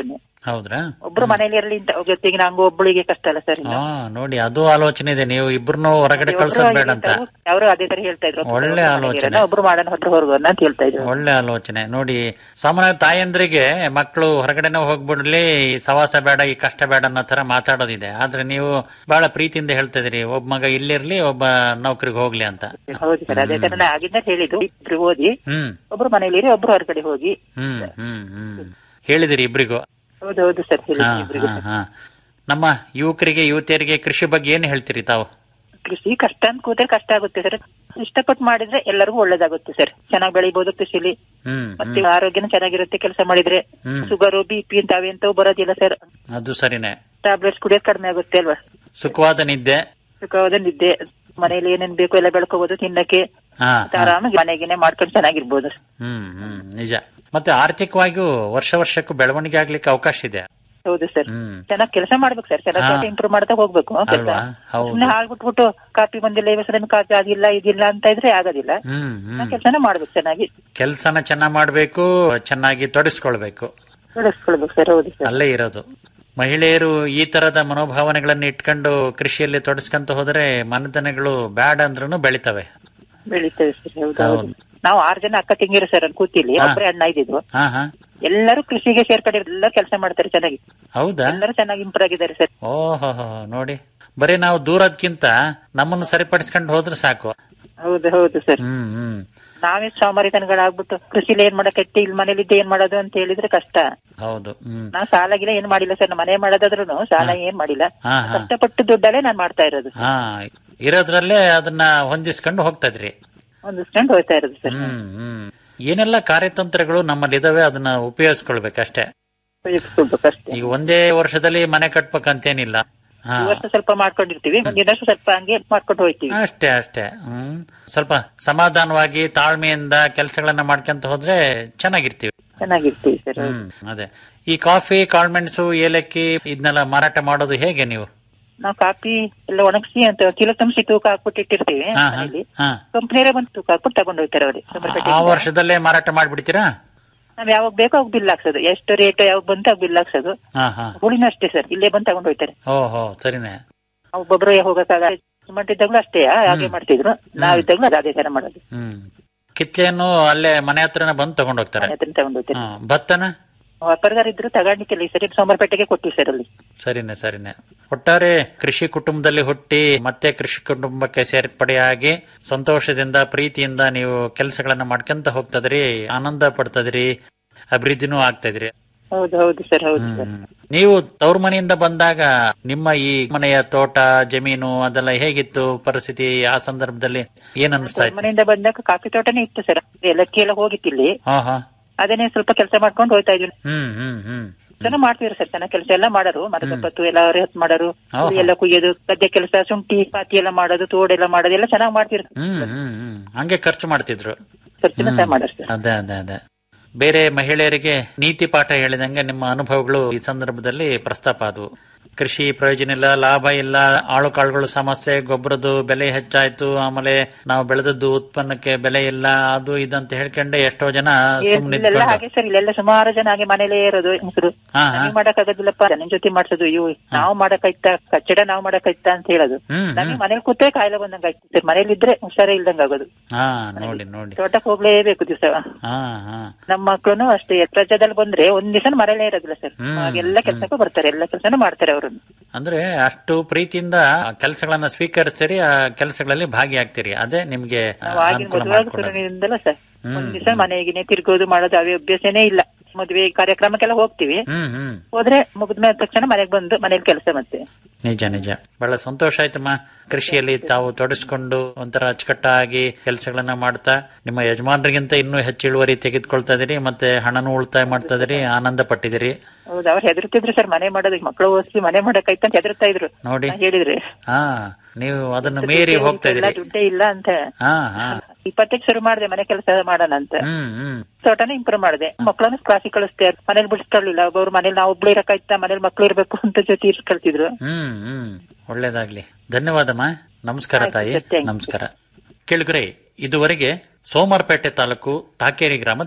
ಹೌದ್ರಾ ಒಬ್ರು ಮನೇಲಿ ಇರಲಿ ಅಂತ ಜೊತೆಗೆ ನಂಗೆ ಒಬ್ಬಳಿಗೆ ಕಷ್ಟ ಅಲ್ಲ ಸರ್ ಹಾ ನೋಡಿ ಅದು ಆಲೋಚನೆ ಇದೆ ನೀವು ಇಬ್ರನ್ನೂ ಹೊರಗಡೆ ಕಳ್ಸೋದ್ ಬೇಡ ಅಂತ ಅವರು ಅದೇ ತರ ಹೇಳ್ತಾ ಇದ್ರು ಒಳ್ಳೆ ಒಬ್ರು ಆಲೋಚನೆ. ಮನೇಲಿ ಇರೋಣ, ಒಬ್ರು ಮಾಡೋಣ ಹೊರಗೆ ಹೊರಗೋಣ ಅಂತ ಹೇಳ್ತಾ ಇದ್ರು ಒಳ್ಳೆ ಆಲೋಚನೆ ನೋಡಿ ಸಾಮಾನ್ಯ ತಾಯಂದ್ರಿಗೆ ಮಕ್ಕಳು ಹೊರಗಡೆನೆ ಹೋಗ್ಬಿಡ್ಲಿ ಈ ಸವಾಸ ಬೇಡ ಈ ಕಷ್ಟ ಬೇಡ ಅನ್ನೋ ತರ ಮಾತಾಡೋದಿದೆ ಆದ್ರೆ ನೀವು ಬಹಳ ಪ್ರೀತಿಯಿಂದ ಹೇಳ್ತಾ ಇದೀರಿ ಒಬ್ಬ ಮಗ ಇಲ್ಲಿರ್ಲಿ ಒಬ್ಬ ನೌಕರಿಗೆ ಹೋಗ್ಲಿ ಅಂತ ಹೌದು ಸರ್ ಅದೇ ತರ ನಾ ಆಗಿಂದ ಹೇಳಿದ್ದು ಇಬ್ರು ಓದಿ ಹ್ಮ್ ಒಬ್ರು ಮನೇಲಿ ಇರಿ ಒಬ್ರು ಹೊರಗಡೆ ಹೋಗಿ ಹ್ಮ್ ಹ್ಮ್ ಹ್ಮ್ ಹೇಳಿದಿರಿ ಇಬ್ರಿಗೂ ಹೌದು ಹೌದು ಸರ್ ಹಾ ಹೇಳಿದ್ದು ಇಬ್ರಿಗೂ ಹಾ ಹಾ ನಮ್ಮ ಯುವಕರಿಗೆ ಯುವತಿಯರಿಗೆ ಕೃಷಿ ಬಗ್ಗೆ ಏನ್ ಹೇಳ್ತೀರಿ ತಾವು ಕೃಷಿ ಕಷ್ಟ ಅಂತ ಕೂತ್ರೆ ಕಷ್ಟ ಆಗುತ್ತೆ ಸರ್ ಇಷ್ಟಪಟ್ಟು ಮಾಡಿದ್ರೆ ಎಲ್ಲರಿಗೂ ಒಳ್ಳೇದಾಗುತ್ತೆ ಸರ್ ಚೆನ್ನಾಗಿ ಬೆಳಿಬಹುದು ಕೃಷಿಲಿ ಹ್ಮ್ ಮತ್ತೆ ಆರೋಗ್ಯನೂ ಚೆನ್ನಾಗಿರುತ್ತೆ ಕೆಲಸ ಮಾಡಿದ್ರೆ ಹ್ಮ್. ಶುಗರು ಬಿ ಪಿ ಅಂತ ಅವೆಂತವು ಬರೋದಿಲ್ಲ ಸರ್ ಅದು ಸರಿನೇ ಟ್ಯಾಬ್ಲೆಟ್ಸ್ ಕುಡಿಯೋದು ಕಡಿಮೆ ಆಗುತ್ತೆ ಅಲ್ವಾ ಸುಖವಾದ ನಿದ್ದೆ ಸುಖವಾದ ನಿದ್ದೆ ಮನೇಲಿ ಏನೇನ್ ಬೇಕು ಎಲ್ಲ ಬೆಳ್ಕೋಬಹುದು ತಿನ್ನಕ್ಕೆ ಹಾ ಮತ್ತೆ ಆರಾಮಾಗಿ ಮನೆಗೇನೆ ಮಾಡ್ಕೊಂಡು ಚೆನ್ನಾಗಿರ್ಬೋದು ಹ್ಮ್ ಹ್ಮ್ ನಿಜ ಮತ್ತೆ ಆರ್ಥಿಕವಾಗಿಯೂ ವರ್ಷ ವರ್ಷಕ್ಕೂ ಬೆಳವಣಿಗೆ ಆಗ್ಲಿಕ್ಕೆ ಅವಕಾಶ ಇದೆ ಹೌದು ಸರ್ ಹ್ಮ್ ಚೆನ್ನಾಗಿ ಕೆಲಸ ಮಾಡ್ಬೇಕು ಸರ್ ಹಾ. ಚೆನ್ನಾಗಿ ಇಂಪ್ರೂವ್ ಮಾಡ್ತಾ ಹೋಗ್ಬೇಕು ಕೆಲಸ ಅಲ್ವಾ? ಹೌದು. ಸುಮ್ಮನೆ ಹಾಳು ಬಿಟ್ಬಿಟ್ಟು ಕಾಪಿ ಬಂದಿಲ್ಲ ಈ ಹೆಸರಿನ ಕಾಪಿ ಅದಿಲ್ಲ ಇದಿಲ್ಲ ಅಂತ ಇದ್ರೆ ಆಗೋದಿಲ್ಲ ಹ್ಮ್ ಹ್ಮ್ ಕೆಲಸನ ಮಾಡ್ಬೇಕು ಚೆನ್ನಾಗಿ ಕೆಲ್ಸನ ಚೆನ್ನಾಗ್ ಮಾಡ್ಬೇಕು ಚೆನ್ನಾಗಿ ತೊಡಸ್ಕೊಳ್ಬೇಕು ಬೆಳೆಸ್ಕೊಳ್ಬೇಕು ಸರ್ ಹೌದು ಸರ್ ಅಲ್ಲೇ ಇರೋದು ಮಹಿಳೆಯರು ಈ ತರದ ಮನೋಭಾವನೆಗಳನ್ನ ಇಟ್ಕೊಂಡು ಕೃಷಿಯಲ್ಲಿ ತೊಡಸ್ಕೊಂತ ಹೋದ್ರೆ ಮನೆತನಗಳು ಬ್ಯಾಡ್ ಅಂದ್ರೂ ಬೆಳಿತವೆ ಬೆಳಿತೇವೆ ಸರ್ ಹೌದು ಹೌದು. ಹೌದು ನಾವು ಆರು ಜನ ಅಕ್ಕ ತಂಗಿರು ಸರ್ ಅಲ್ಲಿ ಕೂತಿಲಿ ಹಾ. ಒಬ್ಬರೇ ಅಣ್ಣ ಇದ್ದಿದ್ದು ಹಾ ಹಾ ಎಲ್ಲರೂ ಕೃಷಿಗೆ ಸೇರ್ಕೊಂಡಿರೋ ಎಲ್ಲ ಕೆಲಸ ಮಾಡ್ತಾರೆ ಚೆನ್ನಾಗಿ ಹೌದಾ ಎಲ್ಲರೂ ಚೆನ್ನಾಗಿ ಇಂಪ್ರೂವ್ ಆಗಿದ್ದಾರೆ ಸರ್ ಓಹೋ ನೋಡಿ ಬರೀ ನಾವು ದೂರದ್ಕಿಂತ ನಮ್ಮನ್ನು ಸರಿಪಡಿಸ್ಕೊಂಡು ಹೋದ್ರೆ ಸಾಕು ಹೌದು ಹೌದು ಸರ್ ಹ್ಮ್ ಹ್ಮ್ ನಾವೇ ಸೋಮಾರಿತನಗಳಾಗ್ಬಿಟ್ಟು ಕೃಷಿಲಿ ಏನ್ ಮಾಡಕತ್ತಿ ಇಲ್ಲಿ ಮನೇಲಿದ್ದೆ ಏನ್ ಮಾಡೋದು ಅಂತ ಹೇಳಿದ್ರೆ ಕಷ್ಟ ಹೌದು ಹ್ಮ್ ನಾ ಸಾಲಾಗಿಲ್ಲ ಏನ್ ಮಾಡಿಲ್ಲ ಸರ್ ನಮ್ಮ ಮನೆ ಮಾಡೋದಾದ್ರೂ ಸಾಲ ಏನ್ ಮಾಡಿಲ್ಲ ಹಾ ಹಾ ಕಷ್ಟಪಟ್ಟು ದುಡ್ಡಲ್ಲೇ ನಾನ್ ಮಾಡ್ತಾ ಇರೋದು ಹಾ ಇರೋದ್ರಲ್ಲೇ ಅದನ್ನ ಹೊಂದಿಸ್ಕೊಂಡು ಹೋಗ್ತಾ ಇದ್ರಿ ಒಂದಿಸ್ಕೊಂಡು ಹೋಗ್ತಾ ಇರೋದು ಸರ್ ಹ್ಮ್ ಹ್ಮ್ ಏನೆಲ್ಲ ಕಾರ್ಯತಂತ್ರಗಳು ನಮ್ಮಲ್ಲಿದಾವೆ ಅದನ್ನ ಉಪಯೋಗಿಸ್ಕೊಳ್ಬೇಕಷ್ಟೇ ಉಪಯೋಗಿಸ್ಕೊಳ್ಬೇಕು ಅಷ್ಟೇ ಈಗ ಒಂದೇ ವರ್ಷದಲ್ಲಿ ಮನೆ ಕಟ್ಬೇಕಂತೇನಿಲ್ಲ ಹಾ ಈ ವರ್ಷ ಸ್ವಲ್ಪ ಮಾಡ್ಕೊಂಡಿರ್ತೀವಿ ಮುಂದಿನ ವರ್ಷ ಸ್ವಲ್ಪ ಹಂಗೆ ಮಾಡ್ಕೊಂಡು ಹೋಗ್ತೀವಿ ಅಷ್ಟೇ ಅಷ್ಟೇ ಹ್ಮ್ ಸ್ವಲ್ಪ ಸಮಾಧಾನವಾಗಿ ತಾಳ್ಮೆಯಿಂದ ಕೆಲಸಗಳನ್ನ ಮಾಡ್ಕೊಂತ ಹೋದ್ರೆ ಚೆನ್ನಾಗಿರ್ತೀವಿ ಚೆನ್ನಾಗಿರ್ತೀವಿ ಸರ್ ಹ್ಮ್ ಅದೇ ಈ ಕಾಫಿ ಕಾಳ್ಮೆಣಸು ಏಲಕ್ಕಿ ಇದನ್ನೆಲ್ಲ ಮಾರಾಟ ಮಾಡೋದು ಹೇಗೆ ನೀವು ನಾವು ಕಾಫಿ ಎಲ್ಲ ಒಣಗಿಸಿ ಅಂತ ಕಿಲೋ ತುಂಬಿಸಿ ತೂಕ ಹಾಕ್ಬಿಟ್ಟು ಇಟ್ಟಿರ್ತೀವಿ ಹಾ ಹಾ ಮನೇಲಿ ಹಾ ಕಂಪ್ನಿಯರೇ ಬಂದು ತೂಕ ಹಾಕ್ಬಿಟ್ಟು ತಗೊಂಡು ಹೋಗ್ತಾರೆ ಅವ್ರಿಗೆ ಆ ಸೂಪರ್ಪೇಟೆಯಿಂದ. ವರ್ಷದಲ್ಲೇ ಮಾರಾಟ ಮಾಡ್ಬಿಡ್ತೀರಾ ನಾವ್ ಯಾವಾಗ ಬೇಕೋ ಅವಾಗ ಬಿಲ್ ಹಾಕ್ಸೋದು ಎಷ್ಟು ರೇಟ್ ಯಾವಾಗ ಬಂತು ಅವಾಗ ಬಿಲ್ ಹಾಕ್ಸೋದು ಹಾ ಹಾ ಹುಳಿನೂ ಅಷ್ಟೇ ಸರ್ ಇಲ್ಲೇ ಬಂದು ತಗೊಂಡು ಹೋಗ್ತಾರೆ ಓಹೋ ಸರಿನೇ ಒಬ್ಬೊಬ್ರು ಹೋಗಕ್ಕಾಗ ಇದ್ದಾಗ್ಲೂ ಅಷ್ಟೇ ಹಾಗೆ ಮಾಡ್ತಿದ್ರು ನಾವಿದ್ದಾಗ್ಲೂ ಅದು ಅದೇ ತರ ಮಾಡೋದು ಹ್ಮ್ ಕಿತ್ಲೆಯನ್ನು ಅಲ್ಲೇ ಮನೆ ಹತ್ರನೇ ಬಂದು ತಗೊಂಡ್ ಹೋಗ್ತಾರೆ ಮನೆ ಹತ್ರ ತಗೊಂಡು ಹೋಗ್ತಾರೆ ಹ್ಮ್ ಭತ್ತನ ವ್ಯಾಪಾರಗಾರ ಇದ್ರು ತಗೊಂಡಿಕ್ಕಿಲ್ಲ ಈ ಸರಿ ಸೋಮವಾರಪೇಟೆಗೆ ಕೊಟ್ಟಿವಿ ಸರ್ ಅಲ್ಲಿ ಸರಿನೆ ಸರಿನೆ ಒಟ್ಟಾರೆ ಕೃಷಿ ಕುಟುಂಬದಲ್ಲಿ ಹುಟ್ಟಿ ಮತ್ತೆ ಕೃಷಿ ಕುಟುಂಬಕ್ಕೆ ಸೇರ್ಪಡೆಯಾಗಿ ಸಂತೋಷದಿಂದ ಪ್ರೀತಿಯಿಂದ ನೀವು ಕೆಲಸಗಳನ್ನ ಮಾಡ್ಕೊಂತ ಹೋಗ್ತದ್ರಿ ಆನಂದ ಪಡ್ತದ್ರಿ ಅಭಿವೃದ್ಧಿನೂ ಆಗ್ತದ್ರಿ ಹೌದು ಹೌದು ಸರ್ ಹೌದು ಸರ್ ಹ್ಮ್. ನೀವು ತವ್ರ ಮನೆಯಿಂದ ಬಂದಾಗ ನಿಮ್ಮ ಈ ಮನೆಯ ತೋಟ ಜಮೀನು ಅದೆಲ್ಲ ಹೇಗಿತ್ತು ಪರಿಸ್ಥಿತಿ ಆ ಸಂದರ್ಭದಲ್ಲಿ ಏನ್ ಅನಿಸ್ತಾ ಇತ್ತು ಮನೆಯಿಂದ ಬಂದಾಗ ಕಾಫಿ ತೋಟನೇ ಇತ್ತು ಸರ್ ಏಲಕ್ಕಿ ಎಲ್ಲ ಹೋಗಿತ್ತು ಇಲ್ಲಿ ಹಾ ಹಾ ಅದನ್ನೇ ಸ್ವಲ್ಪ ಕೆಲಸ ಮಾಡ್ಕೊಂಡು ಹೋಗ್ತಾ ಇದ್ವಿ ಹ್ಮ್ ಹ್ಮ್ ಹ್ಮ್ ಚೆನ್ನಾಗ್ ಮಾಡ್ತೀವಿ ಸರ್ ಚೆನ್ನಾಗ್ ಕೆಲಸ ಎಲ್ಲ ಮಾಡೋರು ಮರದ ಪತ್ತು ಎಲ್ಲ ಅವ್ರೆ ಹೊತ್ತು ಮಾಡೋರು ಹಾ, ಹಾ. ಎಲ್ಲ ಕುಯ್ಯೋದು ಗದ್ದೆ ಕೆಲಸ ಶುಂಠಿ ಪಾತಿ ಎಲ್ಲ ಮಾಡೋದು ತೋಡೆಲ್ಲ ಮಾಡೋದು ಎಲ್ಲ ಚೆನ್ನಾಗ್ ಮಾಡ್ತೀವಿ ಹ್ಮ್ ಹ್ಮ್ ಹ್ಮ್ ಹಂಗೆ ಖರ್ಚು ಮಾಡ್ತಿದ್ರು ಖರ್ಚಿನ ಸಹ ಮಾಡೋರು ಸರ್ ಅದೇ ಅದೇ ಅದೇ ಬೇರೆ ಮಹಿಳೆಯರಿಗೆ ನೀತಿ ಪಾಠ ಹೇಳಿದಂಗೆ ನಿಮ್ಮ ಅನುಭವಗಳು ಈ ಸಂದರ್ಭದಲ್ಲಿ ಪ್ರಸ್ತಾಪ ಆದವು ಕೃಷಿ ಪ್ರಯೋಜನ ಇಲ್ಲ ಲಾಭ ಇಲ್ಲ ಆಳು ಕಾಳುಗಳು ಸಮಸ್ಯೆ ಗೊಬ್ಬರದ್ದು ಬೆಲೆ ಹೆಚ್ಚಾಯ್ತು ಆಮೇಲೆ ನಾವು ಬೆಳೆದದ್ದು ಉತ್ಪನ್ನಕ್ಕೆ ಬೆಲೆ ಇಲ್ಲ ಅದು ಇದಂತ ಹೇಳ್ಕೊಂಡೆ ಎಷ್ಟೋ ಜನ ಸುಮ್ಮನೆ ಇಲ್ಲೆಲ್ಲ ಹಾಗೆ ಸರ್ ಇಲ್ಲೆಲ್ಲ ಸುಮಾರು ಜನ ಹಾಗೆ ಮನೇಲೇ ಇರೋದು ಹೆಂಗಸರು ಹಾ ಹಾ ನಮಗೆ ಮಾಡಕ್ಕಾಗೋದಿಲ್ಲಪ್ಪ ನಿಮ್ ಜೊತೆ ಮಾಡ್ಸೋದು ಇವು ನಾವು ಮಾಡಕ್ಕಾಯ್ತಾ ಕಚ್ಚಡ ನಾವು ಮಾಡಕ್ಕಾಯ್ತಾ ಅಂತ ಹೇಳೋದು ಹ್ಮ್ ನಮಗೆ ಹ್ಮ್ ಮನೇಲಿ ಕೂತೇ ಕಾಯಿಲೆ ಬಂದಂಗ ಆಯ್ತು ಸರ್ ಮನೇಲಿ ಇದ್ರೆ ಹುಷಾರೇ ಇಲ್ದಂಗ ಆಗೋದು ಹಾ ನೋಡಿ ನೋಡಿ ತೋಟಕ್ಕೆ ಹೋಗ್ಲೇಬೇಕು ದಿವಸ ಹಾ ಹಾ ನಮ್ಮ ಮಕ್ಕಳು ಅಷ್ಟೇ ರಜಾದಲ್ಲಿ ಬಂದ್ರೆ ಒಂದ್ ದಿವಸ ಮನೇಲೇ ಇರೋದಿಲ್ಲ ಸರ್ ಹ್ಮ್. ಎಲ್ಲ ಕೆಲ್ಸಕ್ಕೂ ಬರ್ತಾರೆ ಎಲ್ಲ ಕೆಲಸನೂ ಮಾಡ್ತಾರೆ ಅವರು ಅಂದ್ರೆ ಅಷ್ಟು ಪ್ರೀತಿಯಿಂದ ಕೆಲಸಗಳನ್ನ ಸ್ವೀಕರಿಸ್ತೀರಿ ಆ ಕೆಲಸಗಳಲ್ಲಿ ಭಾಗಿಯಾಗ್ತೀರಿ ಅದೇ ನಿಮ್ಗೆ ನಾವು ಆಗಿನ ಅನುಕೂಲ ಮದುವೆ ಮಾಡ್ಕೊಡೋದು ಶುರುವಿನಿಂದಲೂ ಸರ್ ಹ್ಮ್. ಒಂದ್ ದಿವಸ ಮನೆಗಿನೇ ತಿರ್ಗೋದು ಮಾಡೋದು ಅವೇ ಅಭ್ಯಾಸನೇ ಇಲ್ಲ ಮದುವೆ ಕಾರ್ಯಕ್ರಮಕ್ಕೆಲ್ಲ ಹೋಗ್ತೀವಿ ಹ್ಮ್ ಹ್ಮ್ ಹೋದ್ರೆ ಮುಗಿದ್ಮೇಲೆ ತಕ್ಷಣ ಮನೆಗೆ ಬಂದು ಮನೇಲಿ ಕೆಲಸ ಮತ್ತೆ ನಿಜ ನಿಜ ಬಹಳ ಸಂತೋಷ ಆಯ್ತಮ್ಮ ಕೃಷಿಯಲ್ಲಿ ತಾವು ತೊಡಸ್ಕೊಂಡು ಒಂಥರ ಅಚ್ಚುಕಟ್ಟಾಗಿ ಕೆಲಸಗಳನ್ನ ಮಾಡ್ತಾ ನಿಮ್ಮ ಯಜಮಾನರಿಗಿಂತ ಇನ್ನೂ ಹೆಚ್ಚು ಇಳುವರಿ ತೆಗೆದುಕೊಳ್ತಾ ಇದೀರಿ ಮತ್ತೆ ಹಣನೂ ಉಳಿತಾಯ ಮಾಡ್ತಾ ಇದೀರಿ ಆನಂದ ಪಟ್ಟಿದಿರಿ ಹೌದು ಅವ್ರು ಹೆದರ್ತಿದ್ರು ಸರ್ ಮನೆ ಮಾಡೋದಕ್ಕೆ ಮಕ್ಕಳು ಓದಿಸಿ ಮನೆ ಮಾಡಕ್ಕಾಯ್ತು ಅಂತ ಹೆದರ್ತಾ ಇದ್ರು ನೋಡಿ ನಾ ಹೇಳಿದ್ರೆ ಹಾ ನೀವು ಅದನ್ನು ಮೀರಿ ಹೋಗ್ತಾ ಇಲ್ಲ, ಇದೀರಿ ದುಡ್ಡೇ ಇಲ್ಲ ಅಂತ ಹಾ ಹಾ ಇಪ್ಪತ್ತಕ್ಕೆ ಶುರು ಮಾಡಿದೆ ಮನೆ ಕೆಲಸ ಮಾಡೋಣ ಅಂತ ಹ್ಮ್ ಹ್ಮ್ ತೋಟನ ಇಂಪ್ರೂವ್ ಮಾಡಿದೆ ಮಕ್ಕಳನ್ನು ಕ್ಲಾಸಿಗೆ ಕಳಿಸ್ತೆ ಮನೇಲಿ ಬಿಡಿಸ್ಕೊಳ್ಳಿಲ್ಲ ಒಬ್ಬರು ಮನೇಲಿ ನಾವು ಒಬ್ಳು ಇರಕ್ಕಾಯ್ತಾ ಮನೇಲಿ ಮಕ್ಳು ಇರ್ಬೇಕು ಅಂತ ಜೊತೆ ಇರ್ಕೊಳ್ತಿದ್ರು ಹ್ಮ್ ಹ್ಮ್ ಒಳ್ಳೇದಾಗ್ಲಿ ಧನ್ಯವಾದಮ್ಮ ನಮಸ್ಕಾರ ಆಯ್ತು ತಾಯಿ ಸರ್, thank you. ನಮಸ್ಕಾರ ಕೇಳುಗರೆ ಇದುವರೆಗೆ ಸೋಮವಾರಪೇಟೆ ತಾಲೂಕು ತಾಕೇರಿ ಗ್ರಾಮದ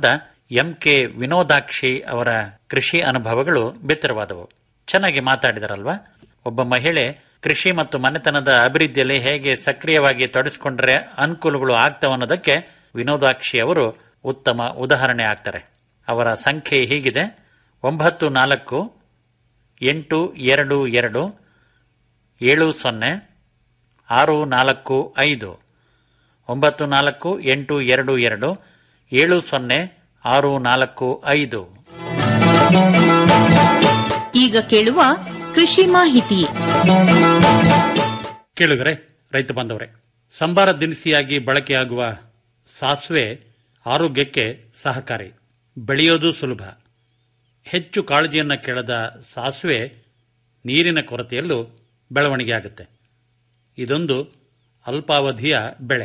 ಎಂ ಕೆ ವಿನೋದಾಕ್ಷಿ ಅವರ ಕೃಷಿ ಅನುಭವಗಳು ಬಿತ್ತರವಾದವು ಚೆನ್ನಾಗಿ ಮಾತಾಡಿದರಲ್ವಾ ಒಬ್ಬ ಮಹಿಳೆ ಕೃಷಿ ಮತ್ತು ಮನೆತನದ ಅಭಿವೃದ್ಧಿಯಲ್ಲಿ ಹೇಗೆ ಸಕ್ರಿಯವಾಗಿ ತೊಡಗಿಸಿಕೊಂಡ್ರೆ ಅನುಕೂಲಗಳು ಆಗ್ತವೆ ಅನ್ನೋದಕ್ಕೆ ವಿನೋದಾಕ್ಷಿ ಅವರು ಉತ್ತಮ ಉದಾಹರಣೆ ಆಗ್ತಾರೆ ಅವರ ಸಂಖ್ಯೆ ಹೀಗಿದೆ ಒಂಬತ್ತು ನಾಲ್ಕು ಎಂಟು ಎರಡು ಎರಡು ಏಳು ಸೊನ್ನೆ ಆರು ನಾಲ್ಕು ಐದು ಒಂಬತ್ತು ನಾಲ್ಕು ಎಂಟು ಎರಡು ಎರಡು ಏಳು ಸೊನ್ನೆ ಆರು ನಾಲ್ಕು ಐದು ಈಗ ಕೇಳುವ ಕೃಷಿ ಮಾಹಿತಿ ಕೇಳುಗರೆ ರೈತ ಬಾಂಧವರೇ ಸಂಬಾರ ದಿನಸಿಯಾಗಿ ಬಳಕೆಯಾಗುವ ಸಾಸಿವೆ ಆರೋಗ್ಯಕ್ಕೆ ಸಹಕಾರಿ ಬೆಳೆಯೋದು ಸುಲಭ ಹೆಚ್ಚು ಕಾಳಜಿಯನ್ನು ಕೇಳದ ಸಾಸಿವೆ ನೀರಿನ ಕೊರತೆಯಲ್ಲೂ ಬೆಳವಣಿಗೆ ಆಗುತ್ತೆ ಇದೊಂದು ಅಲ್ಪಾವಧಿಯ ಬೆಳೆ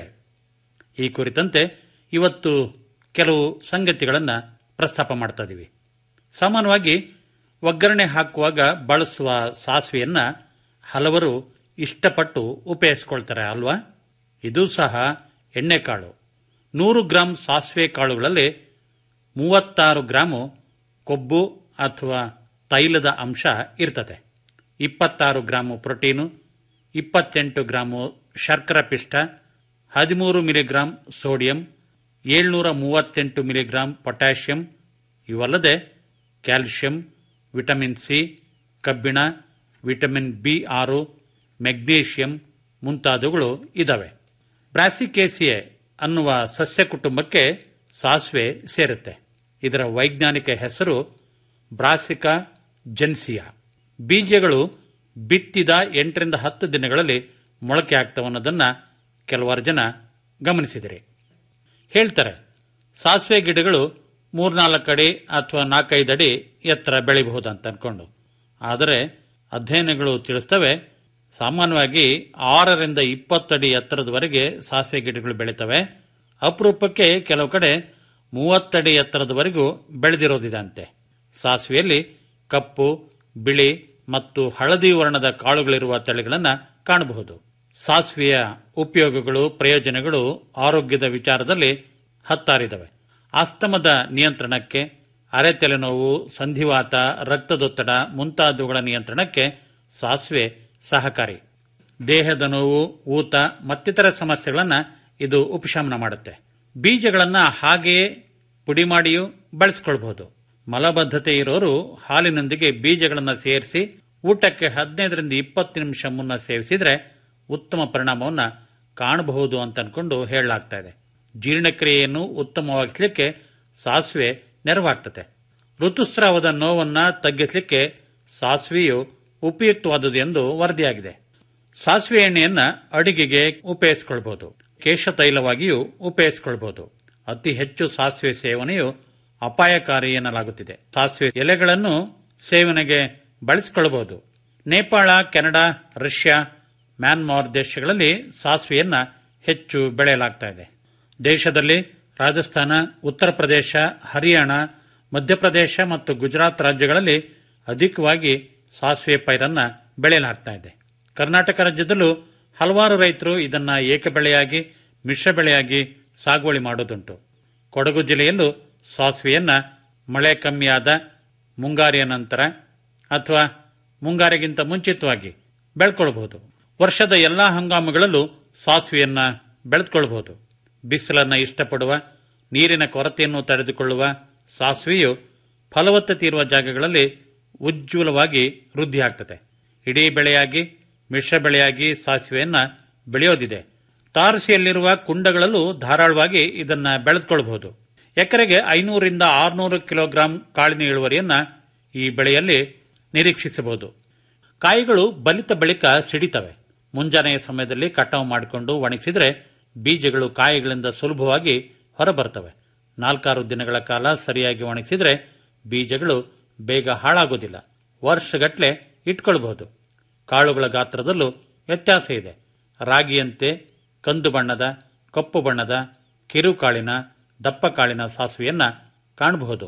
ಈ ಕುರಿತಂತೆ ಇವತ್ತು ಕೆಲವು ಸಂಗತಿಗಳನ್ನು ಪ್ರಸ್ತಾಪ ಮಾಡ್ತಾ ಇದ್ದೀವಿ ಸಾಮಾನ್ಯವಾಗಿ ಒಗ್ಗರಣೆ ಹಾಕುವಾಗ ಬಳಸುವ ಸಾಸಿವೆಯನ್ನ ಹಲವರು ಇಷ್ಟಪಟ್ಟು ಉಪಯೋಗಿಸ್ಕೊಳ್ತಾರೆ ಅಲ್ವಾ ಇದು ಸಹ ಎಣ್ಣೆಕಾಳು ನೂರು ಗ್ರಾಂ ಸಾಸಿವೆ ಕಾಳುಗಳಲ್ಲಿ ಮೂವತ್ತಾರು ಗ್ರಾಮು ಕೊಬ್ಬು ಅಥವಾ ತೈಲದ ಅಂಶ ಇರ್ತದೆ ಇಪ್ಪತ್ತಾರು ಗ್ರಾಮು ಪ್ರೋಟೀನು ಇಪ್ಪತ್ತೆಂಟು ಗ್ರಾಮು ಶರ್ಕರ ಪಿಷ್ಟ ಹದಿಮೂರು ಮಿಲಿಗ್ರಾಂ ಸೋಡಿಯಂ ಏಳ್ನೂರ ಮೂವತ್ತೆಂಟು ಮಿಲಿಗ್ರಾಂ ಪೊಟ್ಯಾಷಿಯಂ ಇವಲ್ಲದೆ ಕ್ಯಾಲ್ಸಿಯಂ ವಿಟಮಿನ್ ಸಿ ಕಬ್ಬಿಣ ವಿಟಮಿನ್ ಬಿ ಆರು ಮೆಗ್ನೀಷಿಯಂ ಮುಂತಾದವುಗಳು ಇದಾವೆ ಬ್ರಾಸಿಕೇಸಿಯೆ ಅನ್ನುವ ಸಸ್ಯ ಕುಟುಂಬಕ್ಕೆ ಸಾಸಿವೆ ಸೇರುತ್ತೆ ಇದರ ವೈಜ್ಞಾನಿಕ ಹೆಸರು ಬ್ರಾಸಿಕಾ ಜೆನ್ಸಿಯಾ ಬೀಜಗಳು ಬಿತ್ತಿದ ಎಂಟರಿಂದ ಹತ್ತು ದಿನಗಳಲ್ಲಿ ಮೊಳಕೆ ಆಗ್ತವನ್ನೋದನ್ನ ಕೆಲವಾರು ಜನ ಗಮನಿಸಿದಿರಿ ಹೇಳ್ತಾರೆ ಸಾಸಿವೆ ಗಿಡಗಳು ಮೂರ್ನಾಲ್ಕು ಅಡಿ ಅಥವಾ ನಾಲ್ಕೈದು ಅಡಿ ಎತ್ತರ ಬೆಳಿಬಹುದು ಅಂತ ಅನ್ಕೊಂಡು ಆದರೆ ಅಧ್ಯಯನಗಳು ತಿಳಿಸ್ತವೆ ಸಾಮಾನ್ಯವಾಗಿ ಆರರಿಂದ ಇಪ್ಪತ್ತಡಿ ಎತ್ತರದವರೆಗೆ ಸಾಸಿವೆ ಗಿಡಗಳು ಬೆಳಿತವೆ ಅಪರೂಪಕ್ಕೆ ಕೆಲವು ಕಡೆ ಮೂವತ್ತಡಿ ಎತ್ತರದವರೆಗೂ ಬೆಳೆದಿರೋದಿದಂತೆ ಸಾಸಿವೆಯಲ್ಲಿ ಕಪ್ಪು ಬಿಳಿ ಮತ್ತು ಹಳದಿ ವರ್ಣದ ಕಾಳುಗಳಿರುವ ತಳಿಗಳನ್ನು ಕಾಣಬಹುದು ಸಾಸಿವೆಯ ಉಪಯೋಗಗಳು ಪ್ರಯೋಜನಗಳು ಆರೋಗ್ಯದ ವಿಚಾರದಲ್ಲಿ ಹತ್ತಾರಿದವೆ ಆಸ್ತಮದ ನಿಯಂತ್ರಣಕ್ಕೆ ಅರೆ ತಲೆನೋವು ಸಂಧಿವಾತ ರಕ್ತದೊತ್ತಡ ಮುಂತಾದವುಗಳ ನಿಯಂತ್ರಣಕ್ಕೆ ಸಾಸಿವೆ ಸಹಕಾರಿ ದೇಹದ ನೋವು ಊತ ಮತ್ತಿತರ ಸಮಸ್ಯೆಗಳನ್ನು ಇದು ಉಪಶಮನ ಮಾಡುತ್ತೆ ಬೀಜಗಳನ್ನು ಹಾಗೆಯೇ ಪುಡಿ ಮಾಡಿಯೂ ಬಳಸಿಕೊಳ್ಬಹುದು ಮಲಬದ್ಧತೆ ಇರೋರು ಹಾಲಿನೊಂದಿಗೆ ಬೀಜಗಳನ್ನು ಸೇರಿಸಿ ಊಟಕ್ಕೆ ಹದಿನೈದರಿಂದ ಇಪ್ಪತ್ತು ನಿಮಿಷ ಮುನ್ನ ಸೇವಿಸಿದ್ರೆ ಉತ್ತಮ ಪರಿಣಾಮವನ್ನು ಕಾಣಬಹುದು ಅಂತ ಅನ್ಕೊಂಡು ಹೇಳಲಾಗ್ತಾ ಇದೆ ಜೀರ್ಣಕ್ರಿಯೆಯನ್ನು ಉತ್ತಮವಾಗಿಸಲಿಕ್ಕೆ ಸಾಸಿವೆ ನೆರವಾಗ್ತದೆ ಋತುಸ್ರಾವದ ನೋವನ್ನ ತಗ್ಗಿಸಲಿಕ್ಕೆ ಸಾಸಿವೆಯು ಉಪಯುಕ್ತವಾದುದು ಎಂದು ವರದಿಯಾಗಿದೆ ಸಾಸಿವೆ ಎಣ್ಣೆಯನ್ನ ಅಡಿಗೆಗೆ ಉಪಯೋಗಿಸಿಕೊಳ್ಬಹುದು ಕೇಶ ತೈಲವಾಗಿಯೂ ಉಪಯೋಗಿಸಿಕೊಳ್ಬಹುದು ಅತಿ ಹೆಚ್ಚು ಸಾಸಿವೆ ಸೇವನೆಯು ಅಪಾಯಕಾರಿ ಎನ್ನಲಾಗುತ್ತಿದೆ ಸಾಸಿವೆ ಎಲೆಗಳನ್ನು ಸೇವನೆಗೆ ಬಳಸಿಕೊಳ್ಳಬಹುದು ನೇಪಾಳ ಕೆನಡಾ ರಷ್ಯಾ ಮ್ಯಾನ್ಮಾರ್ ದೇಶಗಳಲ್ಲಿ ಸಾಸಿವೆಯನ್ನ ಹೆಚ್ಚು ಬೆಳೆಯಲಾಗ್ತಾ ಇದೆ ದೇಶದಲ್ಲಿ ರಾಜಸ್ಥಾನ ಉತ್ತರ ಪ್ರದೇಶ ಹರಿಯಾಣ ಮಧ್ಯಪ್ರದೇಶ ಮತ್ತು ಗುಜರಾತ್ ರಾಜ್ಯಗಳಲ್ಲಿ ಅಧಿಕವಾಗಿ ಸಾಸಿವೆ ಪೈರನ್ನ ಬೆಳೆಯಲಾಗ್ತಾ ಇದೆ ಕರ್ನಾಟಕ ರಾಜ್ಯದಲ್ಲೂ ಹಲವಾರು ರೈತರು ಇದನ್ನ ಏಕಬೆಳೆಯಾಗಿ ಮಿಶ್ರ ಬೆಳೆಯಾಗಿ ಸಾಗುವಳಿ ಮಾಡೋದುಂಟು ಕೊಡಗು ಜಿಲ್ಲೆಯಲ್ಲೂ ಸಾಸಿವೆಯನ್ನ ಮಳೆ ಕಮ್ಮಿಯಾದ ಮುಂಗಾರಿಯ ನಂತರ ಅಥವಾ ಮುಂಗಾರಿಗಿಂತ ಮುಂಚಿತವಾಗಿ ಬೆಳ್ಕೊಳ್ಬಹುದು ವರ್ಷದ ಎಲ್ಲಾ ಹಂಗಾಮುಗಳಲ್ಲೂ ಸಾಸಿವೆಯನ್ನ ಬೆಳೆದುಕೊಳ್ಳಬಹುದು ಬಿಸಿಲನ್ನ ಇಷ್ಟಪಡುವ ನೀರಿನ ಕೊರತೆಯನ್ನು ತಡೆದುಕೊಳ್ಳುವ ಸಾಸಿವೆಯು ಫಲವತ್ತತೆ ಇರುವ ಜಾಗಗಳಲ್ಲಿ ಉಜ್ವಲವಾಗಿ ವೃದ್ಧಿಯಾಗ್ತದೆ ಇಡೀ ಬೆಳೆಯಾಗಿ ಮಿಶ್ರ ಬೆಳೆಯಾಗಿ ಸಾಸಿವೆಯನ್ನ ಬೆಳೆಯೋದಿದೆ ತಾರಸಿಯಲ್ಲಿರುವ ಕುಂಡಗಳಲ್ಲೂ ಧಾರಾಳವಾಗಿ ಇದನ್ನ ಬೆಳೆದುಕೊಳ್ಳಬಹುದು ಎಕರೆಗೆ ಐನೂರಿಂದ ಆರುನೂರು ಕಿಲೋಗ್ರಾಂ ಕಾಳಿನ ಇಳುವರಿಯನ್ನ ಈ ಬೆಳೆಯಲ್ಲಿ ನಿರೀಕ್ಷಿಸಬಹುದು ಕಾಯಿಗಳು ಬಲಿತ ಬಳಿಕ ಸಿಡಿತವೆ ಮುಂಜಾನೆಯ ಸಮಯದಲ್ಲಿ ಕಟಾವು ಮಾಡಿಕೊಂಡು ಒಣಗಿಸಿದ್ರೆ ಬೀಜಗಳು ಕಾಯಿಗಳಿಂದ ಸುಲಭವಾಗಿ ಹೊರಬರ್ತವೆ ನಾಲ್ಕಾರು ದಿನಗಳ ಕಾಲ ಸರಿಯಾಗಿ ಒಣಗಿಸಿದ್ರೆ ಬೀಜಗಳು ಬೇಗ ಹಾಳಾಗೋದಿಲ್ಲ ವರ್ಷಗಟ್ಲೆ ಇಟ್ಕೊಳ್ಬಹುದು ಕಾಳುಗಳ ಗಾತ್ರದಲ್ಲೂ ವ್ಯತ್ಯಾಸ ಇದೆ ರಾಗಿಯಂತೆ ಕಂದು ಬಣ್ಣದ ಕಪ್ಪು ಬಣ್ಣದ ಕಿರುಕಾಳಿನ ದಪ್ಪ ಕಾಳಿನ ಸಾಸುವೆಯನ್ನ ಕಾಣಬಹುದು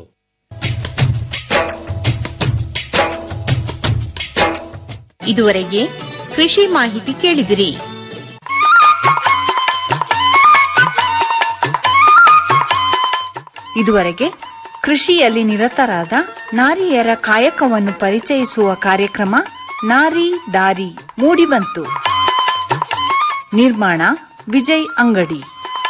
ಇದುವರೆಗೆ ಕೃಷಿ ಮಾಹಿತಿ ಕೇಳಿದಿರಿ ಇದುವರೆಗೆ ಕೃಷಿಯಲ್ಲಿ ನಿರತರಾದ ನಾರಿಯರ ಕಾಯಕವನ್ನು ಪರಿಚಯಿಸುವ ಕಾರ್ಯಕ್ರಮ ನಾರಿ ದಾರಿ ಮೂಡಿಬಂತು ನಿರ್ಮಾಣ ವಿಜಯ್ ಅಂಗಡಿ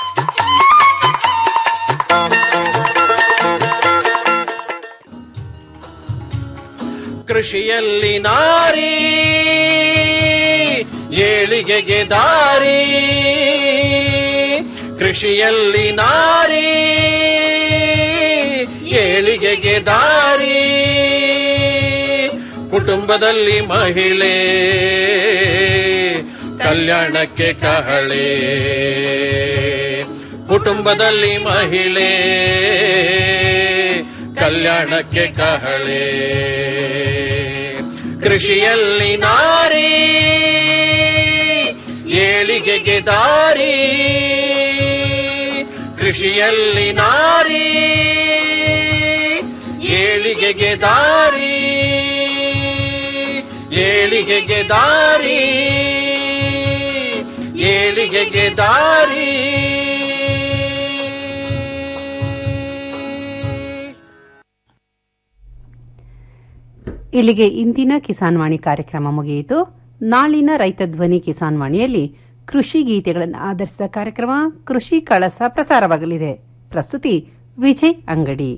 ಕೃಷಿಯಲ್ಲಿ ನಾರಿ ಏಳಿಗೆಗೆ ದಾರಿ ಕೃಷಿಯಲ್ಲಿ ನಾರಿ ಏಳಿಗೆಗೆ ದಾರಿ ಕುಟುಂಬದಲ್ಲಿ ಮಹಿಳೆ ಕಲ್ಯಾಣಕ್ಕೆ ಕಹಳೆ ಕುಟುಂಬದಲ್ಲಿ ಮಹಿಳೆ ಕಲ್ಯಾಣಕ್ಕೆ ಕಹಳೆ ಕೃಷಿಯಲ್ಲಿ ನಾರಿ ಏಳಿಗೆಗೆ ದಾರಿ ಕೃಷಿಯಲ್ಲಿ ನಾರಿ ಏಳಿಗೆಗೆ ದಾರಿ ಏಳಿಗೆಗೆ ದಾರಿ ಏಳಿಗೆಗೆ ದಾರಿ ಇಲ್ಲಿಗೆ ಇಂದಿನ ಕಿಸಾನ್ ವಾಣಿ ಕಾರ್ಯಕ್ರಮ ಮುಗಿಯಿತು ನಾಳಿನ ರೈತ ಧ್ವನಿ ಕಿಸಾನ್ ವಾಣಿಯಲ್ಲಿ ಕೃಷಿ ಗೀತೆಗಳನ್ನು ಆಧರಿಸಿದ ಕಾರ್ಯಕ್ರಮ ಕೃಷಿ ಕಳಸ ಪ್ರಸಾರವಾಗಲಿದೆ ಪ್ರಸ್ತುತಿ ವಿಜಯ್ ಅಂಗಡಿ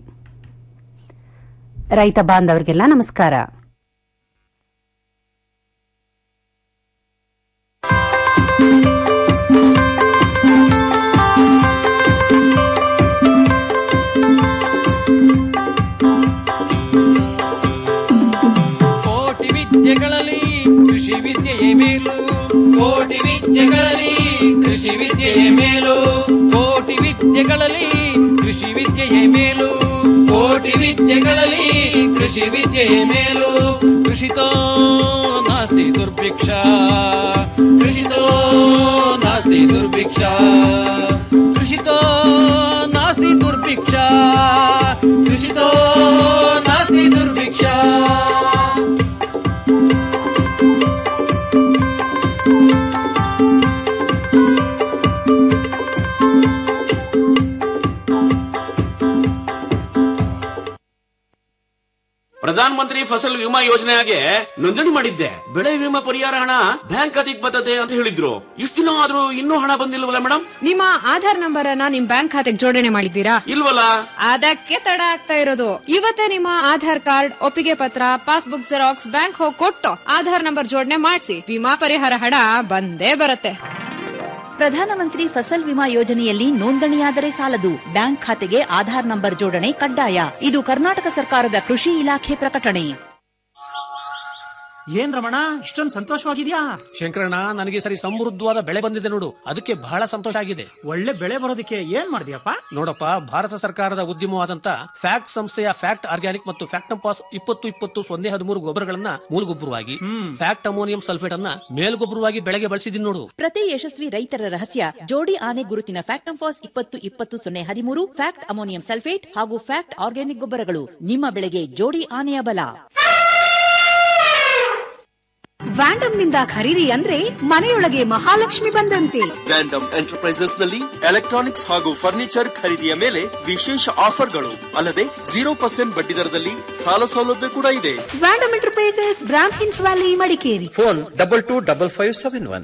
ರೈತ ಬಾಂಧವರಿಗೆಲ್ಲ ನಮಸ್ಕಾರ ಕೋಟಿ ವಿದ್ಯೆಗಳಲ್ಲಿ ಕೃಷಿ ವಿದ್ಯೆಯೇ ಮೇಲು ಕೋಟಿ ವಿದ್ಯೆಗಳಲ್ಲಿ ಕೃಷಿ ವಿದ್ಯೆಯೇ ಮೇಲು ಕೋಟಿ ವಿದ್ಯೆಗಳಲ್ಲಿ ಕೃಷಿ ವಿದ್ಯೆಯೇ ಮೇಲು ಕೋಟಿ ವಿದ್ಯೆಗಳಲ್ಲಿ ಕೃಷಿ ವಿದ್ಯೆಯೇ ಮೇಲು ಕೃಷಿತೋ ನಾಸ್ತಿ ದುರ್ಭಿಕ್ಷ ಕೃಷಿತೋ ನಾಸ್ತಿ ದುರ್ಭಿಕ್ಷ ಕೃಷಿತೋ ನಾಸ್ತಿ ದುರ್ಭಿಕ್ಷ ಕೃಷಿತೋ ನಾಸ್ತಿ ದುರ್ಭಿಕ್ಷ ಪ್ರಧಾನ ಮಂತ್ರಿ ಫಸಲ್ ವಿಮಾ ಯೋಜನೆಗೆ ನೋಂದಣಿ ಮಾಡಿದ್ದೆ ಬೆಳೆ ವಿಮಾ ಪರಿಹಾರ ಹಣ ಬ್ಯಾಂಕ್ ಖಾತೆಗೆ ಬರ್ತದೆ ಅಂತ ಹೇಳಿದ್ರು ಇಷ್ಟು ದಿನ ಆದ್ರೂ ಇನ್ನೂ ಹಣ ಬಂದಿಲ್ವಲ್ಲ ಮೇಡಮ್ ನಿಮ್ಮ ಆಧಾರ್ ನಂಬರ್ ಅನ್ನ ನಿಮ್ ಬ್ಯಾಂಕ್ ಖಾತೆಗೆ ಜೋಡಣೆ ಮಾಡಿದ್ದೀರಾ ಇಲ್ವಲ್ಲ ಅದಕ್ಕೆ ತಡ ಆಗ್ತಾ ಇರೋದು ಇವತ್ತೇ ನಿಮ್ಮ ಆಧಾರ್ ಕಾರ್ಡ್ ಒಪ್ಪಿಗೆ ಪತ್ರ ಪಾಸ್ಬುಕ್ ಜೆರಾಕ್ಸ್ ಬ್ಯಾಂಕ್ ಹೋಗಿ ಕೊಟ್ಟು ಆಧಾರ್ ನಂಬರ್ ಜೋಡಣೆ ಮಾಡಿಸಿ ವಿಮಾ ಪರಿಹಾರ ಹಣ ಬಂದೇ ಬರುತ್ತೆ ಪ್ರಧಾನಮಂತ್ರಿ ಫಸಲ್ ವಿಮಾ ಯೋಜನೆಯಲ್ಲಿ ನೋಂದಣಿಯಾದರೆ ಸಾಲದು ಬ್ಯಾಂಕ್ ಖಾತೆಗೆ ಆಧಾರ್ ನಂಬರ್ ಜೋಡಣೆ ಕಡ್ಡಾಯ ಇದು ಕರ್ನಾಟಕ ಸರ್ಕಾರದ ಕೃಷಿ ಇಲಾಖೆ ಪ್ರಕಟಣೆ ಏನ್ ರಮಣ ಇಷ್ಟೊಂದು ಸಂತೋಷವಾಗಿದ್ಯಾ ಶಂಕರಣ್ಣ ನನಗೆ ಈ ಸರಿ ಸಮೃದ್ಧವಾದ ಬೆಳೆ ಬಂದಿದೆ ನೋಡು ಅದಕ್ಕೆ ಬಹಳ ಸಂತೋಷ ಆಗಿದೆ ಒಳ್ಳೆ ಬೆಳೆ ಬರೋದಕ್ಕೆ ಏನ್ ಮಾಡಿದ್ಯಪ್ಪ ನೋಡಪ್ಪ ಭಾರತ ಸರ್ಕಾರದ ಉದ್ಯಮವಾದಂತ ಫ್ಯಾಕ್ಟ್ ಸಂಸ್ಥೆಯ ಫ್ಯಾಕ್ಟ್ ಆರ್ಗ್ಯಾನಿಕ್ ಮತ್ತು ಫ್ಯಾಕ್ಟಂಪಾಸ್ ಇಪ್ಪತ್ತು ಇಪ್ಪತ್ತು ಸೊನ್ನೆ ಹದಿಮೂರು ಗೊಬ್ಬರಗಳನ್ನ ಮೂಲಗೊಬ್ಬರವಾಗಿ ಫ್ಯಾಕ್ಟ್ ಅಮೋನಿಯಂ ಸಲ್ಫೇಟ್ ಅನ್ನ ಮೇಲ್ಗೊಬ್ಬರವಾಗಿ ಬೆಳೆಗೆ ಬಳಸಿದೀನಿ ನೋಡು ಪ್ರತಿ ಯಶಸ್ವಿ ರೈತರ ರಹಸ್ಯ ಜೋಡಿ ಆನೆ ಗುರುತಿನ ಫ್ಯಾಕ್ಟಂಫಾಸ್ ಇಪ್ಪತ್ತು ಇಪ್ಪತ್ತು ಸೊನ್ನೆ ಹದಿಮೂರು ಫ್ಯಾಕ್ಟ್ ಅಮೋನಿಯಂ ಸಲ್ಫೇಟ್ ಹಾಗೂ ಫ್ಯಾಕ್ಟ್ ಆರ್ಗ್ಯಾನಿಕ್ ಗೊಬ್ಬರಗಳು ನಿಮ್ಮ ಬೆಳೆಗೆ ಜೋಡಿ ಆನೆಯ ಬಲ ವ್ಯಾಂಡಮ್ ನಿಂದ ಖರೀದಿ ಅಂದ್ರೆ ಮನೆಯೊಳಗೆ ಮಹಾಲಕ್ಷ್ಮಿ ಬಂದಂತೆ ವ್ಯಾಂಡಮ್ ಎಂಟರ್ಪ್ರೈಸಸ್ ನಲ್ಲಿ ಎಲೆಕ್ಟ್ರಾನಿಕ್ಸ್ ಹಾಗೂ ಫರ್ನಿಚರ್ ಖರೀದಿಯ ಮೇಲೆ ವಿಶೇಷ ಆಫರ್ಗಳು ಅಲ್ಲದೆ ಜೀರೋ ಪರ್ಸೆಂಟ್ ಬಡ್ಡಿ ದರದಲ್ಲಿ ಸಾಲ ಸೌಲಭ್ಯ ಕೂಡ ಇದೆ ವ್ಯಾಂಡಮ್ ಎಂಟರ್ಪ್ರೈಸಸ್ ಬ್ರಾಮ್ ಹಿನ್ಸ್ valley Madikeri phone double two double five seven one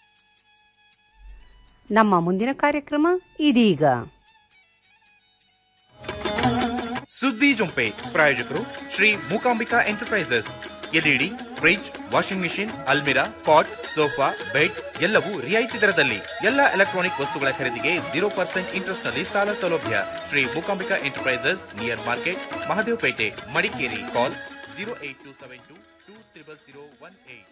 ನಮ್ಮ ಮುಂದಿನ ಕಾರ್ಯಕ್ರಮ ಇದೀಗ ಸುದ್ದಿ ಜೊಂಪೆ ಪ್ರಾಯೋಜಕರು Shri Mookambika enterprises LED fridge washing machine ಅಲ್ಮಿರಾ ಪಾಟ್ ಸೋಫಾ ಬೆಡ್ ಎಲ್ಲವೂ ರಿಯಾಯಿತಿ ದರದಲ್ಲಿ ಎಲ್ಲ ಎಲೆಕ್ಟ್ರಾನಿಕ್ ವಸ್ತುಗಳ ಖರೀದಿಗೆ ಜೀರೋ ಪರ್ಸೆಂಟ್ ಇಂಟ್ರೆಸ್ಟ್ ನಲ್ಲಿ ಸಾಲ ಸೌಲಭ್ಯ Shri Mookambika enterprises near market Mahadevapete Madikeri call zero eight two seven two two triple zero one eight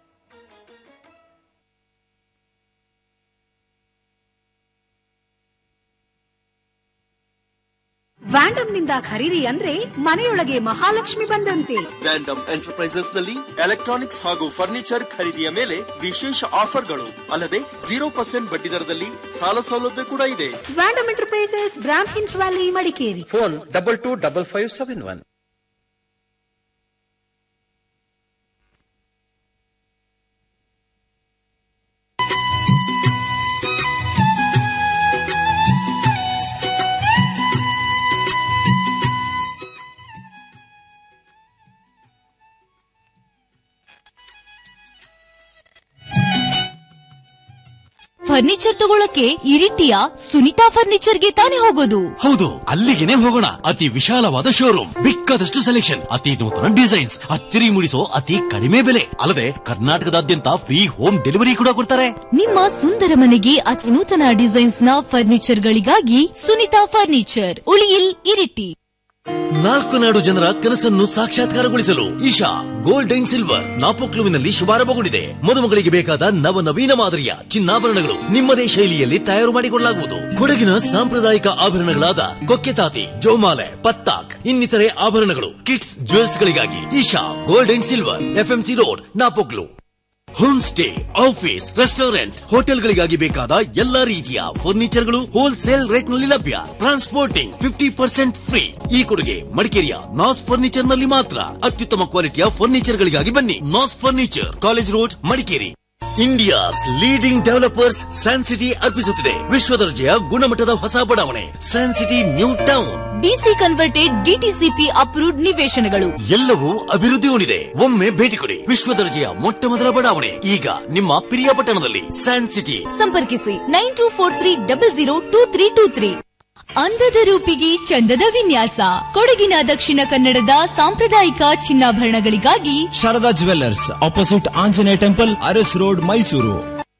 ವ್ಯಾಂಡಮ್ನಿಂದ ಖರೀದಿ ಅಂದ್ರೆ ಮನೆಯೊಳಗೆ ಮಹಾಲಕ್ಷ್ಮಿ ಬಂದಂತೆ ವ್ಯಾಂಡಮ್ ಎಂಟರ್ಪ್ರೈಸಸ್ ನಲ್ಲಿ ಎಲೆಕ್ಟ್ರಾನಿಕ್ಸ್ ಹಾಗೂ ಫರ್ನಿಚರ್ ಖರೀದಿಯ ಮೇಲೆ ವಿಶೇಷ ಆಫರ್ಗಳು ಅಲ್ಲದೆ ಜೀರೋ ಪರ್ಸೆಂಟ್ ಬಡ್ಡಿ ದರದಲ್ಲಿ ಸಾಲ ಸೌಲಭ್ಯ ಕೂಡ ಇದೆ ವ್ಯಾಂಡಮ್ ಎಂಟರ್ಪ್ರೈಸಸ್ ಬ್ರಾಮ್ ಹಿನ್ಸ್ valley Madikeri phone double two double five seven one furniture ತಗೊಳಕ್ಕೆ ಇರಿಟಿಯ ಸುನಿತಾ ಫರ್ನಿಚರ್ಗೆ ತಾನೇ ಹೋಗೋದು ಹೌದು ಅಲ್ಲಿಗೆನೆ ಹೋಗೋಣ ಅತಿ ವಿಶಾಲವಾದ ಶೋರೂಮ್ ಬೇಕಾದಷ್ಟು ಸೆಲೆಕ್ಷನ್ ಅತಿ ನೂತನ ಡಿಸೈನ್ಸ್ ಅಚ್ಚರಿ ಮೂಡಿಸೋ ಅತಿ ಕಡಿಮೆ ಬೆಲೆ ಅಲ್ಲದೆ ಕರ್ನಾಟಕದಾದ್ಯಂತ ಫ್ರೀ ಹೋಮ್ ಡೆಲಿವರಿ ಕೂಡ ಕೊಡ್ತಾರೆ ನಿಮ್ಮ ಸುಂದರ ಮನೆಗೆ ಅತಿ ನೂತನ ಡಿಸೈನ್ಸ್ ನ ಫರ್ನಿಚರ್ ಗಳಿಗಾಗಿ ಸುನಿತಾ ಫರ್ನಿಚರ್ ಉಳಿಯಿಲ್ ಇರಿಟಿ ನಾಲ್ಕು ನಾಡು ಜನರ ಕನಸನ್ನು ಸಾಕ್ಷಾತ್ಕಾರಗೊಳಿಸಲು ಇಶಾ ಗೋಲ್ಡ್ ಅಂಡ್ ಸಿಲ್ವರ್ ನಾಪೋಕ್ಲುವಿನಲ್ಲಿ ಶುಭಾರಂಭಗೊಂಡಿದೆ ಮದುಮಗಳಿಗೆ ಬೇಕಾದ ನವನವೀನ ಮಾದರಿಯ ಚಿನ್ನಾಭರಣಗಳು ನಿಮ್ಮದೇ ಶೈಲಿಯಲ್ಲಿ ತಯಾರು ಮಾಡಿಕೊಳ್ಳಲಾಗುವುದು ಕೊಡಗಿನ ಸಾಂಪ್ರದಾಯಿಕ ಆಭರಣಗಳಾದ ಕೊಕ್ಕೆತಾತಿ ಜೋಮಾಲೆ ಪತ್ತಾಕ್ ಇನ್ನಿತರೆ ಆಭರಣಗಳು ಕಿಡ್ಸ್ ಜುವೆಲ್ಸ್ ಗಳಿಗಾಗಿ Isha gold and silver FMC road Napoklu home stay office restaurant ಹೋಟೆಲ್ಗಳಿಗಾಗಿ ಬೇಕಾದ ಎಲ್ಲಾ ರೀತಿಯ ಫರ್ನಿಚರ್ಗಳು ಹೋಲ್ಸೇಲ್ ರೇಟ್ ನಲ್ಲಿ ಲಭ್ಯ ಟ್ರಾನ್ಸ್ಪೋರ್ಟಿಂಗ್ ಫಿಫ್ಟಿ ಪರ್ಸೆಂಟ್ ಫ್ರೀ ಈ ಕೊಡುಗೆ ಮಡಿಕೇರಿಯ ನಾಸ್ ಫರ್ನಿಚರ್ ನಲ್ಲಿ ಮಾತ್ರ ಅತ್ಯುತ್ತಮ ಕ್ವಾಲಿಟಿಯ ಫರ್ನಿಚರ್ ಗಳಿಗಾಗಿ ಬನ್ನಿ Naz furniture college road Madikeri India's leading developers San City ಅರ್ಪಿಸುತ್ತಿದೆ ವಿಶ್ವ ದರ್ಜೆಯ ಗುಣಮಟ್ಟದ ಹೊಸ ಬಡಾವಣೆ San City new town DC converted DTCP approved ನಿವೇಶನಗಳು ಎಲ್ಲವೂ ಅಭಿವೃದ್ಧಿ ಹೊಂದಿದೆ ಒಮ್ಮೆ ಭೇಟಿ ಕೊಡಿ ವಿಶ್ವ ದರ್ಜೆಯ ಮೊಟ್ಟ ಮೊದಲ ಬಡಾವಣೆ ಈಗ ನಿಮ್ಮ ಪಿರಿಯಾಪಟ್ಟಣದಲ್ಲಿ ಸ್ಯಾನ್ ಸಿಟಿ ಸಂಪರ್ಕಿಸಿ nine two four three double zero two three two three ಅಂದದ ರೂಪಿಗೆ ಚಂದದ ವಿನ್ಯಾಸ ಕೊಡಗಿನ ದಕ್ಷಿಣ ಕನ್ನಡದ ಸಾಂಪ್ರದಾಯಿಕ ಚಿನ್ನಾಭರಣಗಳಿಗಾಗಿ Sharada jewellers opposite Anjaneya temple Aras road Mysuru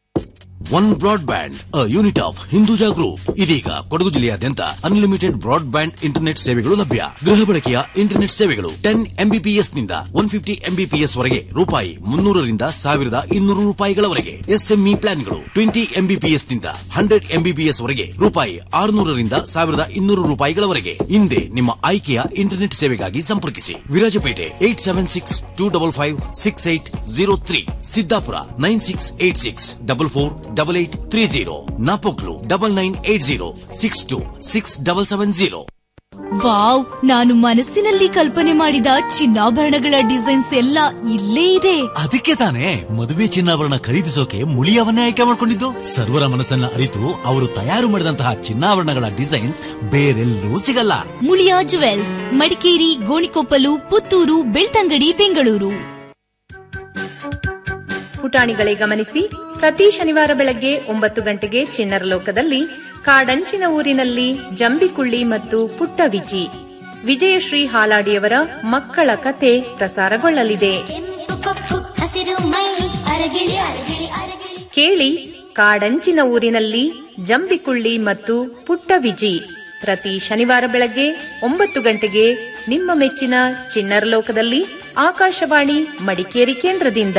one broadband a unit of Hinduja group ಇದೀಗ ಕೊಡಗು ಜಿಲ್ಲೆಯಾದ್ಯಂತ ಅನ್ಲಿಮಿಟೆಡ್ ಬ್ರಾಡ್ ಬ್ಯಾಂಡ್ ಇಂಟರ್ನೆಟ್ ಸೇವೆಗಳು ಲಭ್ಯ ಗೃಹ ಬಳಕೆಯ ಇಂಟರ್ನೆಟ್ ಸೇವೆಗಳು ಟೆನ್ ಎಂಬಿಪಿಎಸ್ ನಿಂದ ಒನ್ ಫಿಫ್ಟಿ ಎಂಬಿಪಿಎಸ್ ವರೆಗೆ ರೂಪಾಯಿ ಮುನ್ನೂರರಿಂದ ಸಾವಿರದ ಇನ್ನೂರು ರೂಪಾಯಿಗಳವರೆಗೆ ಎಸ್ಎಂಇ ಪ್ಲಾನ್ಗಳು ಟ್ವೆಂಟಿ ಎಂಬಿಪಿಎಸ್ ನಿಂದ ಹಂಡ್ರೆಡ್ ಎಂಬಿಪಿಎಸ್ ವರೆಗೆ ರೂಪಾಯಿ ಆರುನೂರರಿಂದ ಸಾವಿರದ ಇನ್ನೂರು ರೂಪಾಯಿಗಳವರೆಗೆ ಹಿಂದೆ ನಿಮ್ಮ ಆಯ್ಕೆಯ ಇಂಟರ್ನೆಟ್ ಸೇವೆಗಾಗಿ ಸಂಪರ್ಕಿಸಿ Virajpet eight seven six two double five six eight zero three Siddapura nine six eight six double four double eight three zero Napoklu double nine eight zero six two six double seven zero wow ನಾನು ಮನಸ್ಸಿನಲ್ಲಿ ಕಲ್ಪನೆ ಮಾಡಿದ ಚಿನ್ನಾಭರಣಗಳ designs ಎಲ್ಲ ಇಲ್ಲೇ ಇದೆ ಅದಕ್ಕೆ ತಾನೇ ಮದುವೆ ಚಿನ್ನಾಭರಣ ಖರೀದಿಸೋಕೆ ಮುಳಿಯವನ್ನೇ ಆಯ್ಕೆ ಮಾಡಿಕೊಂಡಿದ್ದು ಸರ್ವರ ಮನಸ್ಸನ್ನ ಅರಿತು ಅವರು ತಯಾರು ಮಾಡಿದಂತಹ ಚಿನ್ನಾಭರಣಗಳ ಡಿಸೈನ್ಸ್ ಬೇರೆಲ್ಲೂ ಸಿಗಲ್ಲ ಮುಳಿಯಾ ಜುವೆಲ್ಸ್ ಮಡಿಕೇರಿ ಗೋಣಿಕೊಪ್ಪಲು ಪುತ್ತೂರು ಬೆಳ್ತಂಗಡಿ ಬೆಂಗಳೂರು ಪುಟಾಣಿಗಳೇ ಗಮನಿಸಿ ಪ್ರತಿ ಶನಿವಾರ ಬೆಳಗ್ಗೆ ಒಂಬತ್ತು ಗಂಟೆಗೆ ಚಿಣ್ಣರ ಲೋಕದಲ್ಲಿ ಕಾಡಂಚಿನ ಊರಿನಲ್ಲಿ ಜಂಬಿಕುಳ್ಳಿ ಮತ್ತು ಪುಟ್ಟ ವಿಜಿ ವಿಜಯಶ್ರೀ ಹಾಲಾಡಿಯವರ ಮಕ್ಕಳ ಕತೆ ಪ್ರಸಾರಗೊಳ್ಳಲಿದೆ ಹಸಿರು ಮೈ ಅರಗಿಳಿ ಅರಗಿಳಿ ಅರಗಿಳಿ ಕೇಳಿ ಕಾಡಂಚಿನ ಊರಿನಲ್ಲಿ ಜಂಬಿಕುಳ್ಳಿ ಮತ್ತು ಪುಟ್ಟ ವಿಜಿ ಪ್ರತಿ ಶನಿವಾರ ಬೆಳಗ್ಗೆ ಒಂಬತ್ತು ಗಂಟೆಗೆ ನಿಮ್ಮ ಮೆಚ್ಚಿನ ಚಿಣ್ಣರ ಲೋಕದಲ್ಲಿ ಆಕಾಶವಾಣಿ ಮಡಿಕೇರಿ ಕೇಂದ್ರದಿಂದ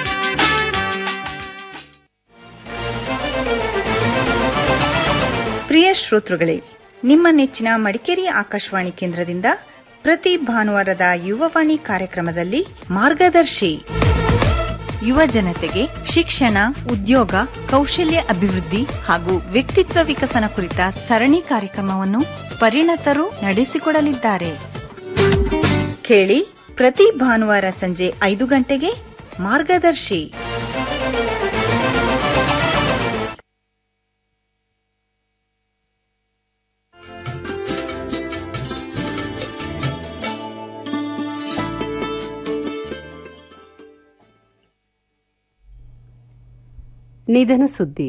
ಪ್ರಿಯ ಶ್ರೋತೃಗಳೇ ನಿಮ್ಮ ನೆಚ್ಚಿನ ಮಡಿಕೇರಿ ಆಕಾಶವಾಣಿ ಕೇಂದ್ರದಿಂದ ಪ್ರತಿ ಭಾನುವಾರದ ಯುವವಾಣಿ ಕಾರ್ಯಕ್ರಮದಲ್ಲಿ ಮಾರ್ಗದರ್ಶಿ ಯುವ ಜನತೆಗೆ ಶಿಕ್ಷಣ ಉದ್ಯೋಗ ಕೌಶಲ್ಯ ಅಭಿವೃದ್ಧಿ ಹಾಗೂ ವ್ಯಕ್ತಿತ್ವ ವಿಕಸನ ಕುರಿತ ಸರಣಿ ಕಾರ್ಯಕ್ರಮವನ್ನು ಪರಿಣತರು ನಡೆಸಿಕೊಡಲಿದ್ದಾರೆ ಕೇಳಿ ಪ್ರತಿ ಭಾನುವಾರ ಸಂಜೆ ಐದು ಗಂಟೆಗೆ ಮಾರ್ಗದರ್ಶಿ ನಿಧನ ಸುದ್ದಿ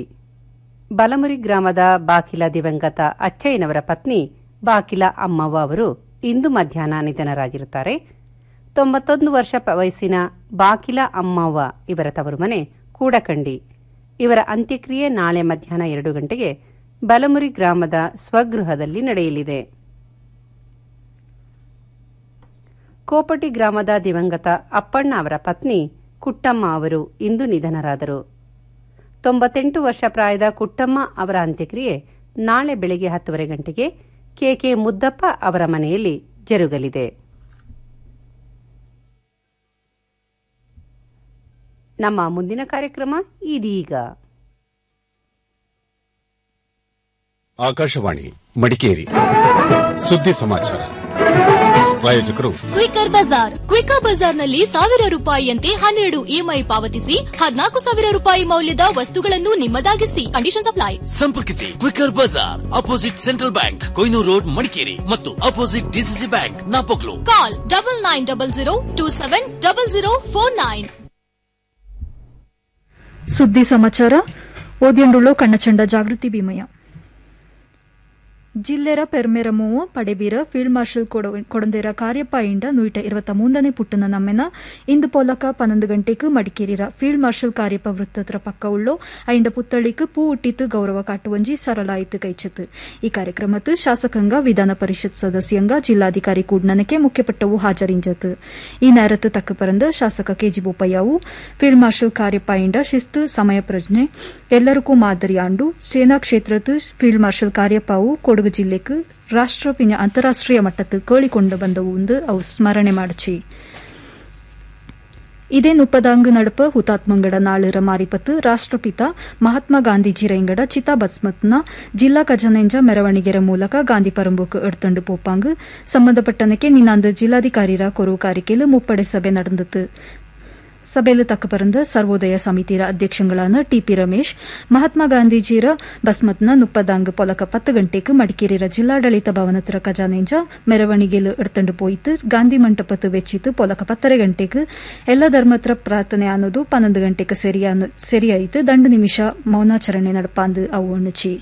ಬಲಮುರಿ ಗ್ರಾಮದ ಬಾಕಿಲ ದಿವಂಗತ ಅಚ್ಚಯ್ಯನವರ ಪತ್ನಿ ಬಾಕಿಲ ಅಮ್ಮವ್ವ ಅವರು ಇಂದು ಮಧ್ಯಾಹ್ನ ನಿಧನರಾಗಿರುತ್ತಾರೆ ತೊಂಬತ್ತೊಂದು ವರ್ಷ ಪ- ವಯಸ್ಸಿನ ಬಾಕಿಲ ಅಮ್ಮವ್ವ ಇವರ ತವರು ಮನೆ ಕೂಡಕಂಡಿ ಇವರ ಅಂತ್ಯಕ್ರಿಯೆ ನಾಳೆ ಮಧ್ಯಾಹ್ನ ಎರಡು ಗಂಟೆಗೆ ಬಲಮುರಿ ಗ್ರಾಮದ ಸ್ವಗೃಹದಲ್ಲಿ ನಡೆಯಲಿದೆ ಕೋಪಟಿ ಗ್ರಾಮದ ದಿವಂಗತ ಅಪ್ಪಣ್ಣ ಅವರ ಪತ್ನಿ ಕುಟ್ಟಮ್ಮ ಅವರು ಇಂದು ನಿಧನರಾದರು ತೊಂಬತ್ತೆಂಟು ವರ್ಷ ಪ್ರಾಯದ ಕುಟ್ಟಮ್ಮ ಅವರ ಅಂತ್ಯಕ್ರಿಯೆ ನಾಳೆ ಬೆಳಗ್ಗೆ ಹತ್ತುವರೆ ಗಂಟೆಗೆ ಕೆಕೆ ಮುದ್ದಪ್ಪ ಅವರ ಮನೆಯಲ್ಲಿ ಜರುಗಲಿದೆ ನಮ್ಮ ಮುಂದಿನ ಕಾರ್ಯಕ್ರಮ ಇದೀಗ ಆಕಾಶವಾಣಿ ಮಡಿಕೇರಿ ಸುದ್ದಿ ಸಮಾಚಾರ ಪ್ರಾಯೋಜಕರು ಕ್ವಿಕರ್ ಬಜಾರ್ ಕ್ವಿಕರ್ ಬಜಾರ್ನಲ್ಲಿ ಸಾವಿರ ರೂಪಾಯಿಯಂತೆ ಹನ್ನೆರಡು ಇಎಂಐ ಪಾವತಿಸಿ ಹದಿನಾಲ್ಕು ಸಾವಿರ ರೂಪಾಯಿ ಮೌಲ್ಯದ ವಸ್ತುಗಳನ್ನು ನಿಮ್ಮದಾಗಿಸಿ ಕಂಡೀಷನ್ ಅಪ್ಲೈ ಸಂಪರ್ಕಿಸಿ Quicker Bazaar opposite Central Bank Koinur road Madikeri ಮತ್ತು opposite DCC bank Napoklu call double nine double zero two seven double zero four nine ಸುದ್ದಿ ಸಮಾಚಾರ ಓದಿಯಂಡುಳ್ಳು ಕಣ್ಣಚಂಡ ಜಾಗೃತಿ ಭೀಮಯ್ಯ ಜಿಲ್ಲೆರ ಪೆರ್ಮೆರಮೋವು ಪಡೆಬೀರ ಫೀಲ್ಡ್ ಮಾರ್ಷಲ್ ಕೊಡಂದೇರ ಕಾರ್ಯಪ್ಪ ಇಂಡ ನೂಟ ಇರುವತ್ತ ಮೂಂದನೇ ಪುಟ್ಟನ ನಮ್ಮೆನ ಇಂದು ಪೋಲಕ ಪನ್ನೊಂದು ಗಂಟೆಗೆ ಮಡಿಕೇರಿರ ಫೀಲ್ಡ್ ಮಾರ್ಷಲ್ ಕಾರ್ಯಪ್ಪ ವೃತ್ತತ್ರ ಪಕ್ಕ ಉಳ್ಳೋ ಐಂಡ ಪುತ್ತಳಿக்கு பூ உட்டித்து ಗೌರವ ಕಾಟುವಂಜಿ ಸರಳಾಯಿತು ಕೈಚತ್ತು ಈ ಕಾರ್ಯಕ್ರಮತ್ತು ಶಾಸಕಾಂಗ ವಿಧಾನ ಪರಿಷತ್ ಸದಸ್ಯಂಗ ಜಿಲ್ಲಾಧಿಕಾರಿ ಕೂಡ್ನನಕ್ಕೆ ಮುಖ್ಯಪಟ್ಟವು ಹಾಜರಿಂಜತು ಈ ನೇರತ್ತು ತಕ್ಕ ಪರಂದ ಶಾಸಕ ಕೆಜಿ ಬೋಪಯ್ಯವು ಫೀಲ್ಡ್ ಮಾರ್ಷಲ್ ಕಾರ್ಯಪ್ಪ ಇಂಡ ಶಿಸ್ತು ಸಮಯ ಪ್ರಜ್ಞೆ ಎಲ್ಲರಿಗೂ ಮಾದರಿ ಆಂಡು ಸೇನಾ ಕ್ಷೇತ್ರத்து ಫೀಲ್ಡ್ ಮಾರ್ಷಲ್ ಕಾರ್ಯಪ್ಪವು ಕೊಡಗು ಜಿಲ್ಲೆக்கு ರಾಷ್ಟ್ರ ಪಿನ ಅಂತಾರಾಷ್ಟ್ರೀಯ ಮಟ್ಟಕ್ಕೆ ಕೇಳಿಕೊಂಡು ಬಂದವು ಎಂದು ಅವು ಸ್ಮರಣೆ ಮಾಡಿಚಿ ಇದೇ ನುಪ್ಪದಾಂಗ್ ನಡಪ ಹುತಾತ್ಮಂಗಡ ನಾಳರ ಮಾರಿಪತ್ತು ರಾಷ್ಟ್ರಪಿತ ಮಹಾತ್ಮ ಗಾಂಧೀಜಿ ರೈಂಗಡ ಚಿತಾ ಬಸ್ಮತ್ನ ಜಿಲ್ಲಾ ಖಜಾನೆಂಜ ಮೆರವಣಿಗೆರ ಮೂಲಕ ಗಾಂಧಿ ಪರಂಬುಕ್ ಎಡ್ತಂಡು ಪೋಪಾಂಗ್ ಸಂಬಂಧಪಟ್ಟನಕ್ಕೆ ನಿನ್ನಾಂದು ಜಿಲ್ಲಾಧಿಕಾರಿರ ಕೊರವು ಕಾರಿಕೆಲು ಮುಪ್ಪಡೆ ಸಭೆ ನಡೆದಿತು ಸಭೆಯಲ್ಲಿ ತಕ್ಕ ಪರಂದ ಸರ್ವೋದಯ ಸಮಿತಿರ ಅಧ್ಯಕ್ಷಗಳಾದ ಟಿಪಿ ರಮೇಶ್ ಮಹಾತ್ಮ ಗಾಂಧೀಜಿರ ಬಸ್ಮತ್ನ ನುಪ್ಪದಾಂಗ್ ಪೊಲಕ ಪತ್ತು ಗಂಟೆಗೆ ಮಡಿಕೇರಿರ ಜಿಲ್ಲಾಡಳಿತ ಭವನತ್ರ ಖಜಾನೆಂಜ ಮೆರವಣಿಗೆಲು ಎಡ್ತಂಡು ಪೋಯಿತು ಗಾಂಧಿ ಮಂಟಪತ್ತು ವೆಚ್ಚಿತು ಪೊಲಕ ಪತ್ತರೆ ಗಂಟೆಗೆ ಎಲ್ಲ ಧರ್ಮತ್ರ ಪ್ರಾರ್ಥನೆ ಅನ್ನೋದು ಪನ್ನೊಂದು ಗಂಟೆಗೆ ಸರಿಯಾಯಿತು ದಂಡು ನಿಮಿಷ ಮೌನಾಚರಣೆ ನಡಪಾಂದು ಅವು ಅಣ್ಣುಚಿ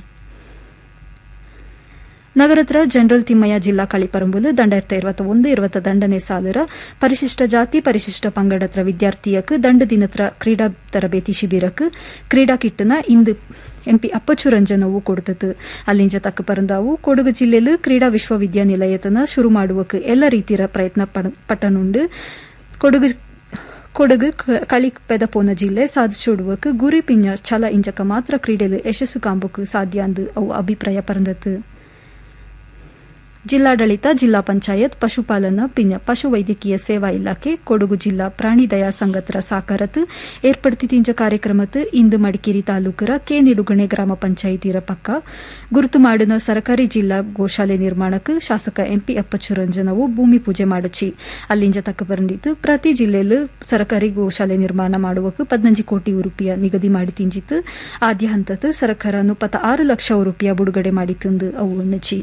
ನಗರತ್ರ ಜನರಲ್ ತಿಮ್ಮಯ್ಯ ಜಿಲ್ಲಾ ಕಳಿಪರಂಬುಲು ದಂಡಾಯಿರತ್ತ ಇರುವತ್ತ ಒಂದು ಇರುವತ್ತ ದಂಡನೆ ಸಾಲರ ಪರಿಶಿಷ್ಟ ಜಾತಿ ಪರಿಶಿಷ್ಟ ಪಂಗಡತ್ರ ವಿದ್ಯಾರ್ಥಿಯಕ್ ದಂಡ ದಿನತ್ರ ಕ್ರೀಡಾ ತರಬೇತಿ ಶಿಬಿರಕ್ ಕ್ರೀಡಾ ಕಿಟ್ನ ಇಂದು ಎಂಪಿ ಅಪ್ಪಚ್ಚು ರಂಜನವು ಕೊಡ್ತತು ಅಲ್ಲಿಂಜ ತಕ್ಕ ಪರಂದಾವು ಕೊಡಗು ಜಿಲ್ಲೆಲು ಕ್ರೀಡಾ ವಿಶ್ವವಿದ್ಯಾನಿಲಯತನ ಶುರು ಮಾಡುವಕ್ ಎಲ್ಲ ರೀತಿಯ ಪ್ರಯತ್ನ ಪಟ್ಟನುಂಡು ಕೊಡಗು ಕೊಡಗು ಕಳಿಪೆದ ಪೋನ ಜಿಲ್ಲೆ ಸಾಧಿಸೋಡುವಕ್ ಗುರಿ ಪಿಂಜ ಛಲ ಇಂಜಕ ಮಾತ್ರ ಕ್ರೀಡೆಲು ಯಶಸ್ಸು ಕಾಂಬಕ್ ಸಾಧ್ಯ ಅಂದು ಅವು ಅಭಿಪ್ರಾಯ ಪರಂದತು ಜಿಲ್ಲಾಡಳಿತ ಜಿಲ್ಲಾ ಪಂಚಾಯತ್ ಪಶುಪಾಲನಾ ಪಿಂಜ ಪಶುವೈದ್ಯಕೀಯ ಸೇವಾ ಇಲಾಖೆ ಕೊಡಗು ಜಿಲ್ಲಾ ಪ್ರಾಣಿ ದಯಾ ಸಂಘತ್ರ ಸಾಕಾರತ್ ಏರ್ಪಡ್ತಿತಿಂಜ ಕಾರ್ಯಕ್ರಮತ್ ಇಂದು ಮಡಿಕೇರಿ ತಾಲೂಕರ ಕೆ ನಿಡುಗಣೆ ಗ್ರಾಮ ಪಂಚಾಯಿತಿರ ಪಕ್ಕ ಗುರುತು ಮಾಡಿನ ಸರ್ಕಾರಿ ಜಿಲ್ಲಾ ಗೋಶಾಲೆ ನಿರ್ಮಾಣಕ್ಕೆ ಶಾಸಕ ಎಂಪಿ ಅಪ್ಪಚ್ಚು ರಂಜನವು ಭೂಮಿ ಪೂಜೆ ಮಾಡಚಿ ಅಲ್ಲಿಂಜ ತಕ್ಕ ಬಂದಿತ್ತು ಪ್ರತಿ ಜಿಲ್ಲೆಯಲ್ಲೂ ಸರ್ಕಾರಿ ಗೋಶಾಲೆ ನಿರ್ಮಾಣ ಮಾಡುವಕ್ಕೆ ಪದ್ನಂಜಿ ಕೋಟಿ ರೂಪಾಯಿ ನಿಗದಿ ಮಾಡಿ ತಿಂಜಿತ್ತು ಆದ್ಯ ಹಂತದ ಸರ್ಕಾರ ಮುಪ್ಪತ್ತ ಆರು ಲಕ್ಷ ರೂಪಾಯಿ ಬಿಡುಗಡೆ ಮಾಡಿತಂದು ಅವು ಅನ್ನಚಿ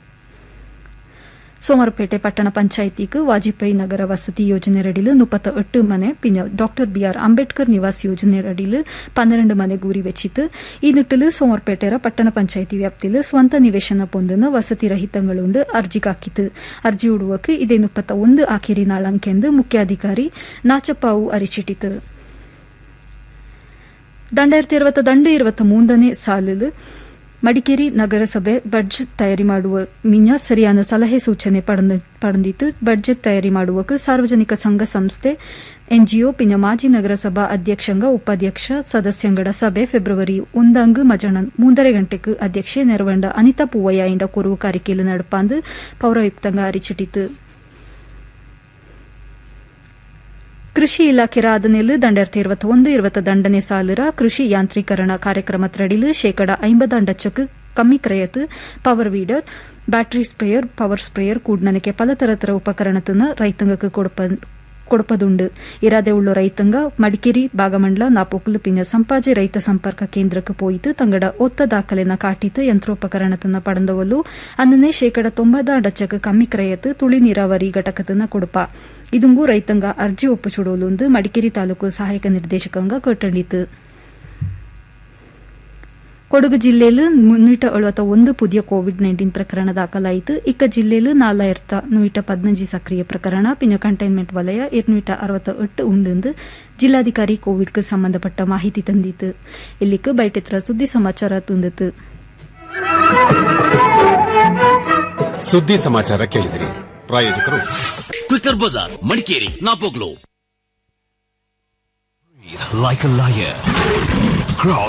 ಸೋಮರಪೇಟೆ ಪಟ್ಟಣ ಪಂಚಾಯಿತಿಗೆ ವಾಜಪೇಯಿ ನಗರ ವಸತಿ ಯೋಜನೆಯಡಿಲು ಮುಪ್ಪತ್ತ ಎಟ್ಟು ಮನೆ ಪಿಂಜ ಡಾಕ್ಟರ್ ಬಿಆರ್ ಅಂಬೇಡ್ಕರ್ ನಿವಾಸ್ ಯೋಜನೆಯಡಿಲು ಪನ್ನೆರಡು ಮನೆ ಗೂರಿ ವೆಚ್ಚಿತು ಈ ನಿಟ್ಟಿಲು ಸೋಮರಪೇಟೆರ ಪಟ್ಟಣ ಪಂಚಾಯಿತಿ ವ್ಯಾಪ್ತಿಲು ಸ್ವಂತ ನಿವೇಶನ ಪೊಂದನ ವಸತಿ ರಹಿತಂಗಳುಂಡು ಅರ್ಜಿ ಕಾಕಿತು ಅರ್ಜಿ ಉಡುವಕ್ಕೆ ಇದೇ ಮುಪ್ಪತ್ತ ಒಂದು ಆಖಿರಿ ನಾಳಂಕೆಂದು ಮುಖ್ಯಾಧಿಕಾರಿ ನಾಚಪ್ಪಾವು ಅರಿಚಿಟ್ಟಿತು ದಂಡಾಯಿರത്തി ಇರುವತ್ತ ದಂಡ ಇರುವತ್ತ ಮೂಂದನೇ ಸಾಲಿಲು ಮಡಿಕೇರಿ ನಗರಸಭೆ ಬಡ್ಜೆಟ್ ತಯಾರಿ ಮಾಡುವ ಮಿಂಜ ಸರಿಯಾದ ಸಲಹೆ ಸೂಚನೆ ಪಡೆದಿತ್ತು ಬಡ್ಜೆಟ್ ತಯಾರಿ ಮಾಡುವಕ್ಕೆ ಸಾರ್ವಜನಿಕ ಸಂಘ ಸಂಸ್ಥೆ ಎನ್ಜಿಒ ಪಿಂಜ ಮಾಜಿ ನಗರಸಭಾ ಅಧ್ಯಕ್ಷಂಗ ಉಪಾಧ್ಯಕ್ಷ ಸದಸ್ಯಂಗಡ ಸಭೆ ಫೆಬ್ರವರಿ ಒಂದಂಗ್ ಮಜಣ ಮೂಂದರೆ ಗಂಟೆಗೆ ಅಧ್ಯಕ್ಷೆ ನೆರವಂಡ ಅನಿತಾ ಪೂವಯ್ಯ ಇಂಡ ಕೊರವು ಕಾರಿಕೆಲು ನಡಪಾಂದು ಪೌರಾಯುಕ್ತಂಗ ಅರಿಚಿಟ್ಟಿತು ಕೃಷಿ ಇಲಾಖೆ ಆದನೆಲ್ಲು ದಂಡಾಯಿರത്തി ಇರುವತ್ತ ಒಂದು ಇರುವತ್ತ ದಂಡನೆ ಸಾಲರ ಕೃಷಿ ಯಾಂತ್ರೀಕರಣ ಕಾರ್ಯಕ್ರಮತ್ರಡಿಲು ಶೇಕಡ ಐಂಬದ ಅಂಡಚ್ಚಕ್ಕೆ ಕಮ್ಮಿ ಕ್ರಯತ್ power weeder battery sprayer power sprayer ಕೂಡ್ನನಕ್ಕೆ ಪಲತರತರ ಉಪಕರಣತನ ರೈತಾಂಗಕ್ಕೆ ಕೊಡಪದುಂಡು ಇರಾದೆ ಉಳ್ಳು ರೈತಂಗ ಮಡಿಕೇರಿ ಭಾಗಮಂಡಲ ನಾಪೊಕ್ಕಲು ಪಿಂಜ ಸಂಪಾಜೆ ರೈತ ಸಂಪರ್ಕ ಕೇಂದ್ರಕ್ಕೆ ಪೋಯಿತು ತಂಗಡ ಒತ್ತ ದಾಖಲೆನ ಕಾಟಿತು ಯಂತ್ರೋಪಕರಣತನ ಪಡೆದವಲು ಅನ್ನನೆ ಶೇಕಡ ತೊಂಬದ ಅಡಚಕ್ಕೆ ಕಮ್ಮಿ ಕ್ರಯತ್ ತುಳಿ ನೀರಾವರಿ ಘಟಕತನ ಕೊಡಪ ಇದುಂಗು ರೈತಂಗ ಅರ್ಜಿ ಒಪ್ಪುಚುಡೋಲೊಂದು ಮಡಿಕೇರಿ ತಾಲೂಕು ಸಹಾಯಕ ನಿರ್ದೇಶಕಂಗ ಕಟ್ಟಂಡಿತು ಕೊಡಗು ಜಿಲ್ಲೆಯಲ್ಲಿ ಮುನ್ನೂಟ ಎಳುವತ್ತ ಒಂದು പുതിയ ಕೋವಿಡ್ ನೈನ್ಟೀನ್ ಪ್ರಕರಣ ದಾಖಲಾಯಿತು ಇಕ್ಕ ಜಿಲ್ಲೆಯಲ್ಲಿ ನಾಲಾಯಿರತ್ತ ನೂಟ ಪದ್ನಂಜಿ ಸಕ್ರಿಯ ಪ್ರಕರಣ ಪಿನ್ನ ಕಂಟೈನ್ಮೆಂಟ್ ವಲಯ ഇരുന്നൂറ്റ ಅರವತ್ತ ಎಟ್ಟು ಉಂಡೆಂದು ಜಿಲ್ಲಾಧಿಕಾರಿ ಕೋವಿಡ್ಗೆ ಸಂಬಂಧಪಟ್ಟ ಮಾಹಿತಿ ತಂದಿತ್ತು ಇಲ್ಲಿക്ക് ಬೈಟೆತ್ರ ಸುದ್ದಿ ಸಮಾಚಾರ ತುಂದಿತು ಸುದ್ದಿ ಸಮಾಚಾರ ಕೇಳಿದಿರಿ ಪ್ರಾಯೋಜಕರು Quikr Bazaar Madikeri Napoklu Like a lion. Crouch